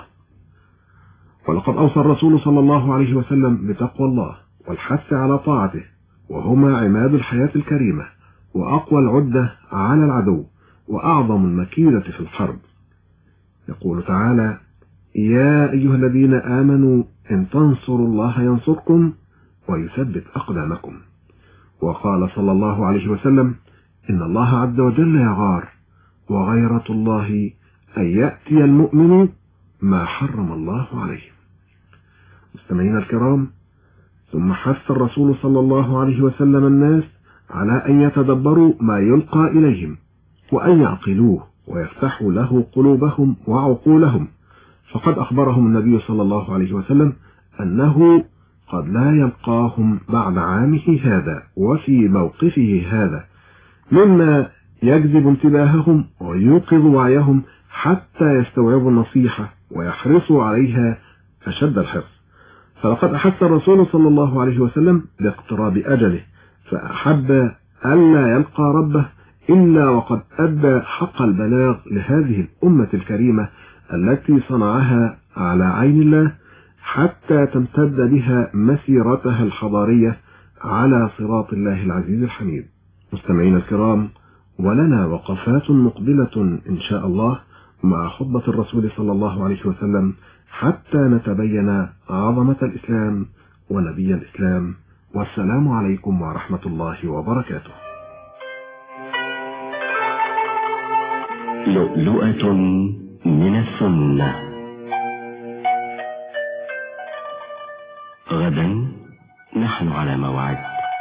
ولقد أوصى الرسول صلى الله عليه وسلم بتقوى الله والحث على طاعته وهما عماد الحياة الكريمة وأقوى العدة على العدو وأعظم المكيدة في الحرب يقول تعالى يا أيها الذين آمنوا إن تنصروا الله ينصركم ويثبت أقدامكم وقال صلى الله عليه وسلم إن الله عز وجل يغار وغيرة الله أن يأتي المؤمن ما حرم الله عليه مستمعين الكرام ثم حث الرسول صلى الله عليه وسلم الناس على أن يتدبروا ما يلقى إليهم وأن يعقلوه ويفتحوا له قلوبهم وعقولهم فقد أخبرهم النبي صلى الله عليه وسلم أنه قد لا يلقاهم بعد عامه هذا وفي موقفه هذا مما يجذب انتباههم ويوقظ وعيهم حتى يستوعبوا النصيحة ويحرصوا عليها أشد الحرص فلقد أحس الرسول صلى الله عليه وسلم باقتراب أجله فأحب ألا يلقى ربه إلا وقد أدى حق البلاغ لهذه الأمة الكريمة التي صنعها على عين الله حتى تمتد بها مسيرتها الحضارية على صراط الله العزيز الحميد مستمعين الكرام ولنا وقفات مقبلة إن شاء الله مع خطبة الرسول صلى الله عليه وسلم حتى نتبين عظمة الإسلام ونبي الإسلام والسلام عليكم ورحمة الله وبركاته لؤلؤة من السنة غدا نحن على موعد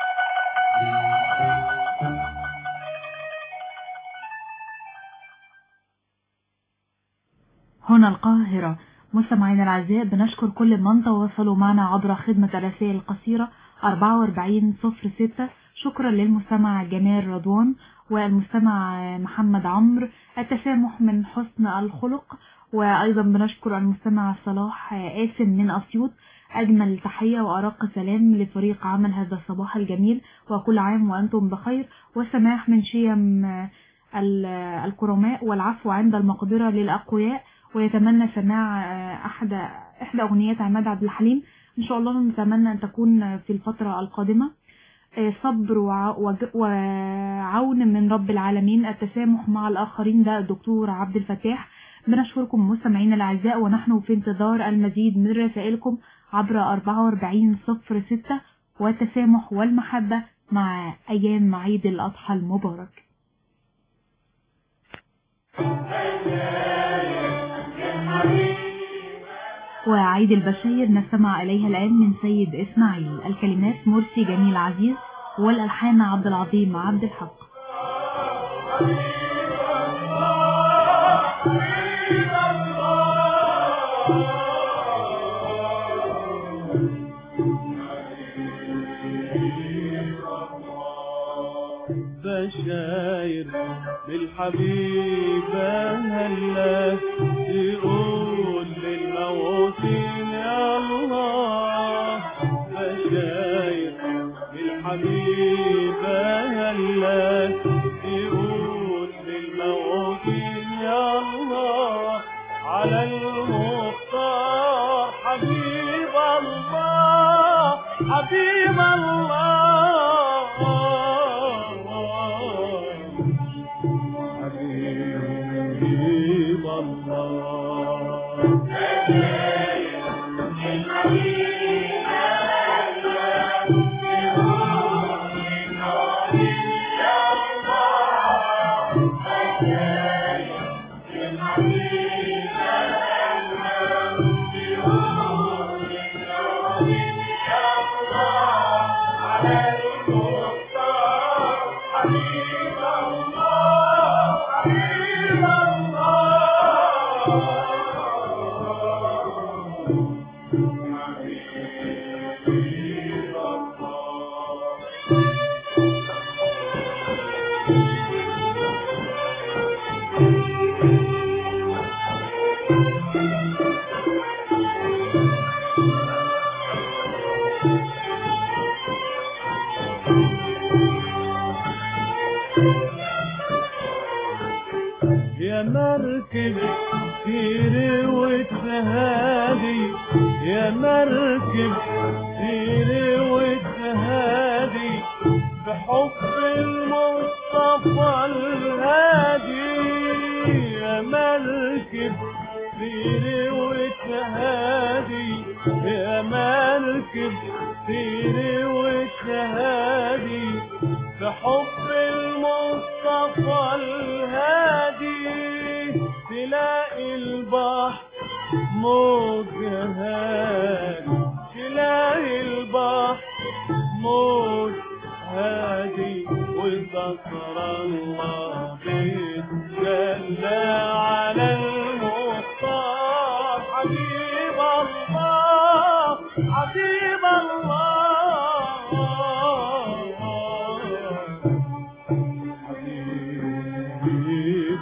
هنا القاهرة مستمعينا الأعزاء بنشكر كل من تواصلوا معنا عبر خدمة الرسائل القصيرة 4406 شكرا للمستمع جمال رضوان والمستمع محمد عمرو التسامح من حسن الخلق وأيضا بنشكر المستمع صلاح قاسم من أسيوط أجمل تحية وأرق سلام لفريق عمل هذا الصباح الجميل وكل عام وأنتم بخير وسماح من شيم الكرماء والعفو عند المقدرة للأقوياء ويتمنى سماع أحد إحدى أغنيات عماد عبد الحليم إن شاء الله نتمنى أن تكون في الفترة القادمة صبر وعون من رب العالمين التسامح مع الآخرين ده الدكتور عبد الفتاح بنشكركم مستمعينا الأعزاء ونحن في انتظار المزيد من رسائلكم عبر 4406 والتسامح والمحبة مع أيام عيد الأضحى المبارك وعيد البشاير نستمع إليها الآن من سيد إسماعيل الكلمات مرسي جميل عزيز والألحان عبد العظيم عبد الحق بشاير بالحبيبة هلا تقول للموتين يا الله بشاير بالحبيبة هلا تقول للموتين يا الله على المختار حبيب الله حبيب الله حبيب يا مركب سيري وتهادي يا مركب سيري وتهادي بحب المصطفى الهادي يا مركب سيري وتهادي يا مركب سيري وتهادي بحب المصطفى الهادي تلاقي البحر موج هادي تلاقي البحر موج هادي وذكر الله بيتجلى على المختار حبيب الله حبيب الله حبيب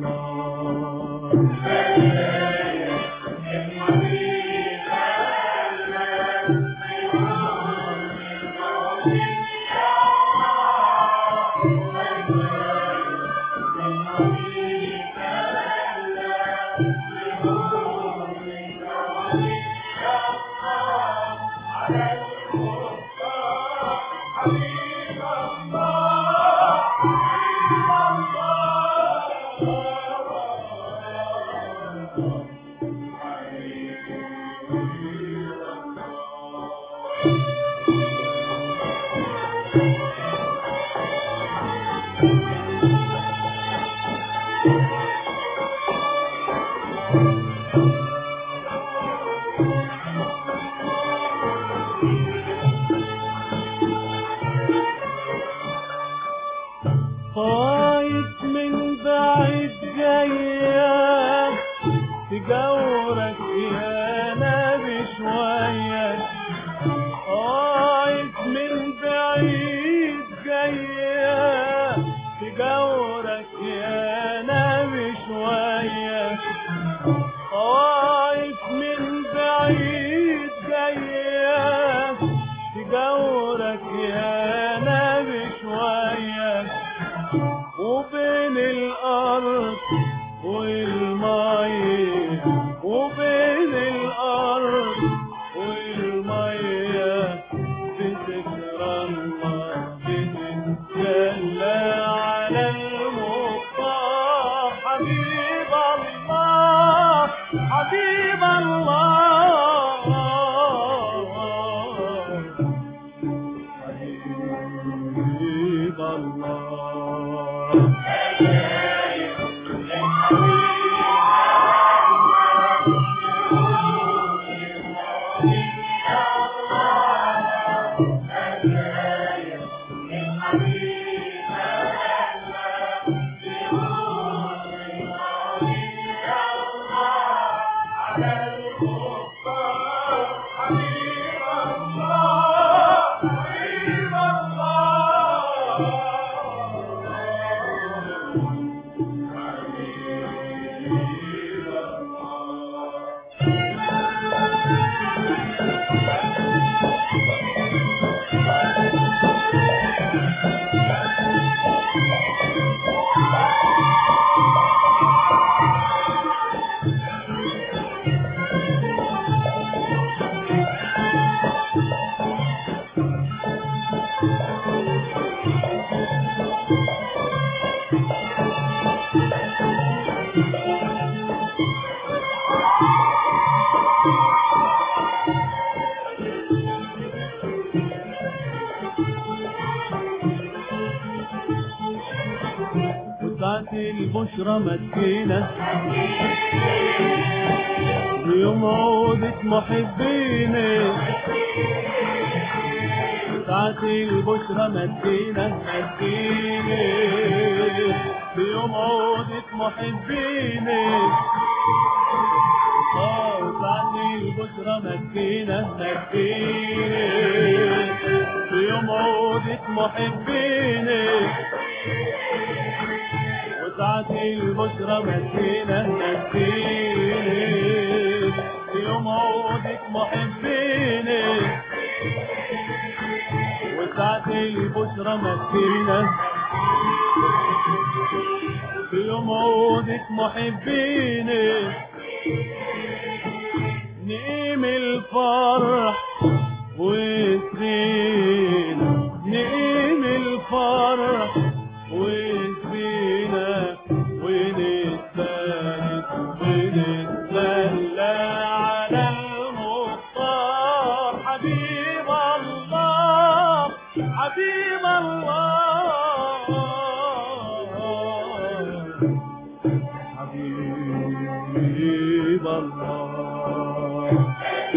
خايف من بعيد جاية تجورك يا نبي شوية خايف من بعيد جاية تجورك يا نبي شوية خايف من بعيد جاية تجورك يا نبي شوية وبين الأرض والمية وبين الأرض والمية بذكر الله بتتجلى على المختار حبيب الله حبيب الله الله وسعت البشرى مسكينة بيوم عودة محبيني ساعة البشرى مسكينة مسكينة بيوم عودة محبيني اه ساعة البشرى مسكينة مسكينة بيوم عودة محبيني وساعة البشرى مسكينة مسكينة يوم عودك محبيني وساعة البشرى مسكينة يوم عودك محبيني نقيم الفرح وسرينا نقيم الفرح وسرينا ونتبارك ونتسلى على المختار حبيب الله حبيب الله حبيب الله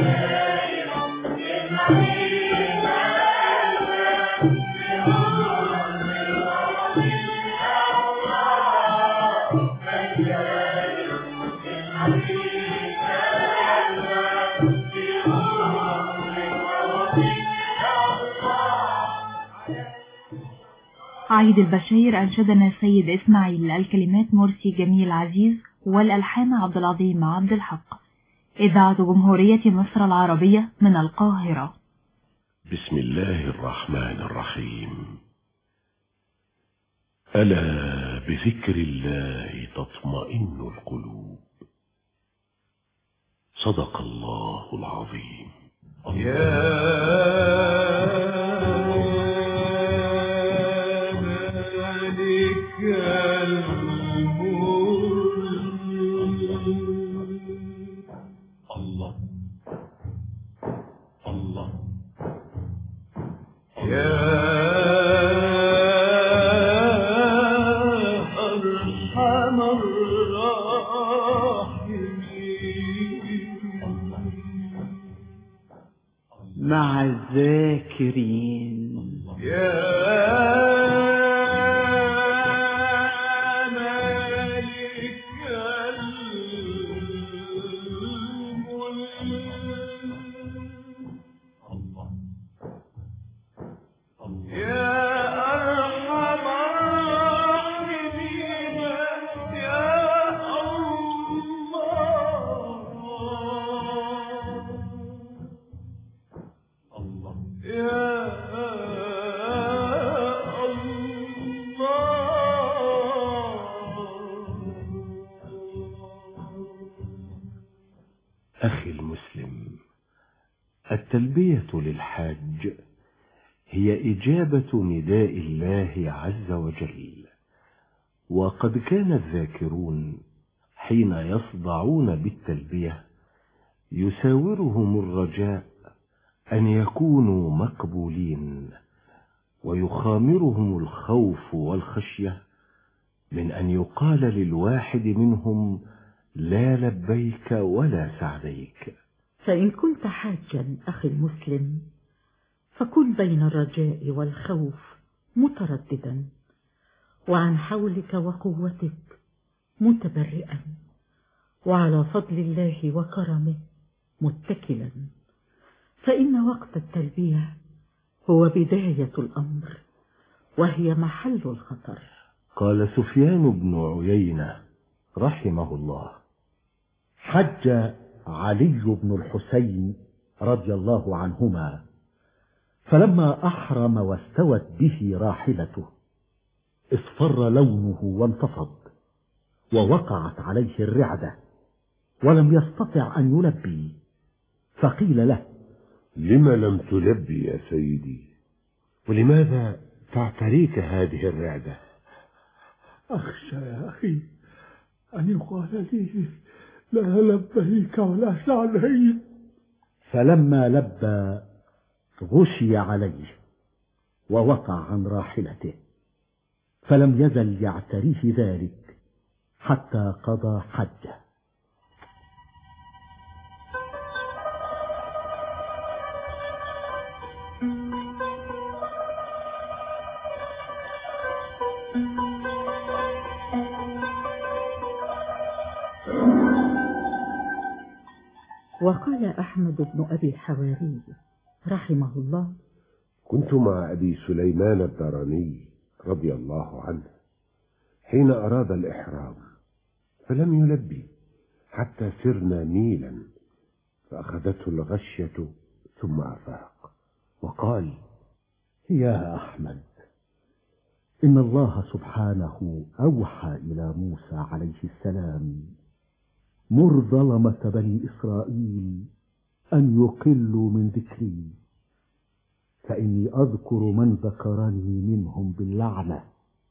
عيد البشير أنشدنا سيد إسماعيل الكلمات مرسي جميل عزيز والألحان عبد العظيم عبد الحق إذاعة جمهورية مصر العربية من القاهرة بسم الله الرحمن الرحيم ألا بذكر الله تطمئن القلوب صدق الله العظيم الله الله أرحم الراحمين مع الذاكرين يا مالك الملك يا أرحم الراحمين يا الله يا أخي المسلم التلبية للحاج هي إجابة نداء الله عز وجل وقد كان الذاكرون حين يصدعون بالتلبية يساورهم الرجاء أن يكونوا مقبولين ويخامرهم الخوف والخشية من أن يقال للواحد منهم لا لبيك ولا سعديك فإن كنت حاجا أخي المسلم فكن بين الرجاء والخوف مترددا وعن حولك وقوتك متبرئا وعلى فضل الله وكرمه متكلا فإن وقت التلبية هو بداية الأمر وهي محل الخطر قال سفيان بن عيينة رحمه الله حج علي بن الحسين رضي الله عنهما فلما أحرم واستوت به راحلته اصفر لونه وانتفض ووقعت عليه الرعدة ولم يستطع أن يلبي فقيل له لم لم تلبي يا سيدي ولماذا تعتريك هذه الرعدة أخشى يا أخي أن يقال لي لا لبيك ولا سعديك فلما لبى غشي عليه ووقع عن راحلته فلم يزل يعتريه ذلك حتى قضى حجه وقال أحمد بن أبي حواري رحمه الله كنت مع أبي سليمان الدراني رضي الله عنه حين أراد الإحرام فلم يلبي حتى سرنا ميلا فأخذته الغشية ثم أفاق وقال يا أحمد إن الله سبحانه أوحى إلى موسى عليه السلام مر ظلمة بني إسرائيل أن يقلوا من ذكري فإني أذكر من ذكرني منهم باللعنة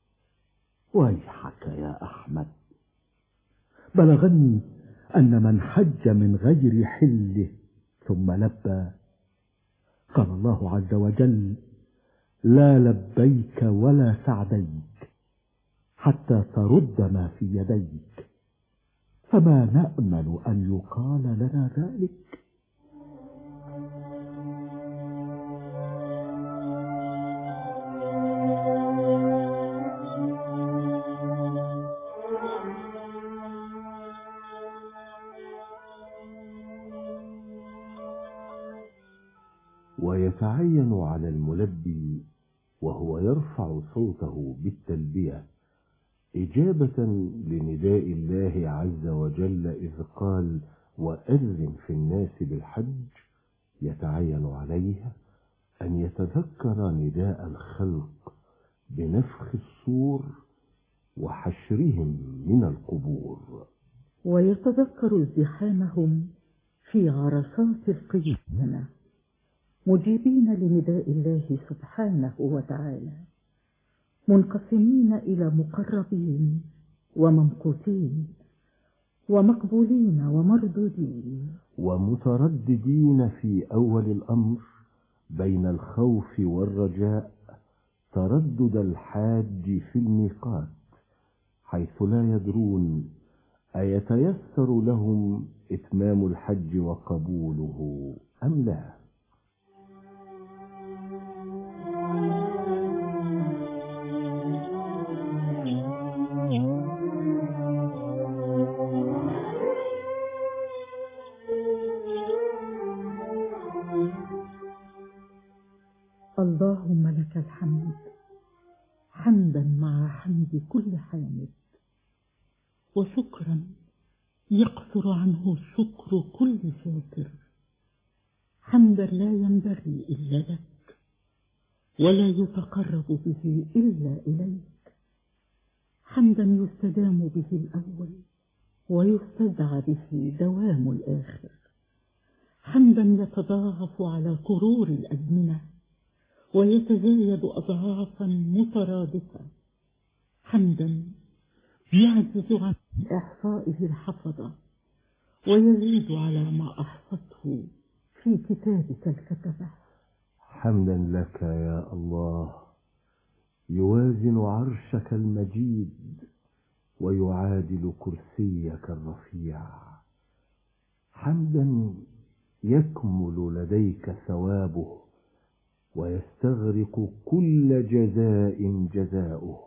ويحك يا أحمد بلغني أن من حج من غير حله ثم لبى قال الله عز وجل لا لبيك ولا سعديك حتى ترد ما في يديك فما نأمل أن يقال لنا ذلك ويتعين على الملبي وهو يرفع صوته بالتلبية إجابة لنداء الله عز وجل إذ قال وأذن في الناس بالحج يتعين عليه أن يتذكر نداء الخلق بنفخ الصور وحشرهم من القبور ويتذكر ازدحامهم في عرصات القيامة مجيبين لنداء الله سبحانه وتعالى منقسمين إلى مقربين وممقوتين ومقبولين ومردودين ومترددين في أول الأمر بين الخوف والرجاء تردد الحاج في الميقات حيث لا يدرون أيتيسر لهم إتمام الحج وقبوله أم لا اللهم لك الحمد حمدا مع حمد كل حامد وشكرا يقصر عنه شكر كل شاكر حمدا لا ينبغي إلا لك ولا يتقرب به إلا إليك حمدا يستدام به الأول ويستدعى به دوام الآخر حمدا يتضاعف على قرور الأزمنة ويتزايد أضعافا مترادفة حمدا يعجز عن إحصائه الحفظة ويزيد على ما أحصته في كتابك الكتبة حمدا لك يا الله يوازن عرشك المجيد ويعادل كرسيك الرفيع حمدا يكمل لديك ثوابه ويستغرق كل جزاء جزاؤه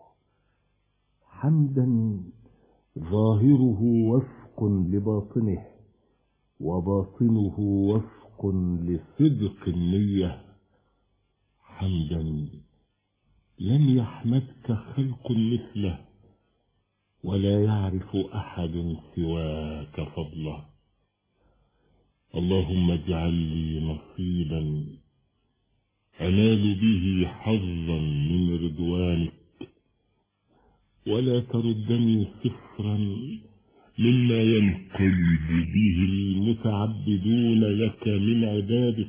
حمدا ظاهره وفق لباطنه وباطنه وفق لصدق النية حمدا لم يحمدك خلق مثله ولا يعرف أحد سواك فضله اللهم اجعل لي نصيبا أنال به حظا من رضوانك ولا تردني صفرا مما ينقلب به المتعبدون لك من عبادك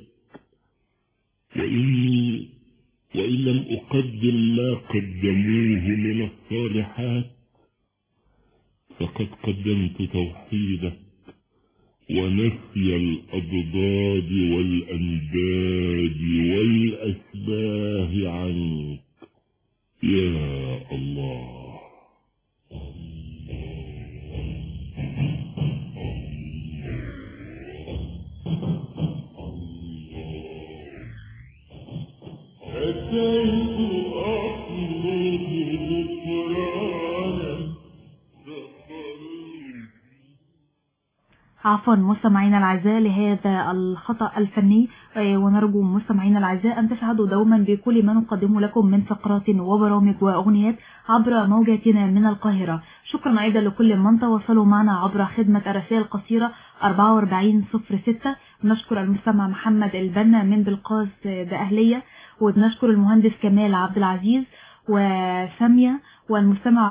وإني وإن لم أقدم ما قدموه من الصالحات فقد قدمت توحيدك ونفي الأضداد والأنداد والأشباه عنك يا الله أتيت أطلب غفرانك عفوا مستمعينا الاعزاء لهذا الخطا الفني آه، ونرجو مستمعينا الاعزاء ان تسعدوا دوما بكل ما نقدمه لكم من فقرات وبرامج واغنيات عبر موجاتنا من القاهره شكرا ايضا لكل من تواصلوا معنا عبر خدمه الرسائل القصيره 4406 نشكر المستمع محمد البنا من بلقاس بأهلية ونشكر المهندس كمال عبد العزيز وسامية والمستمع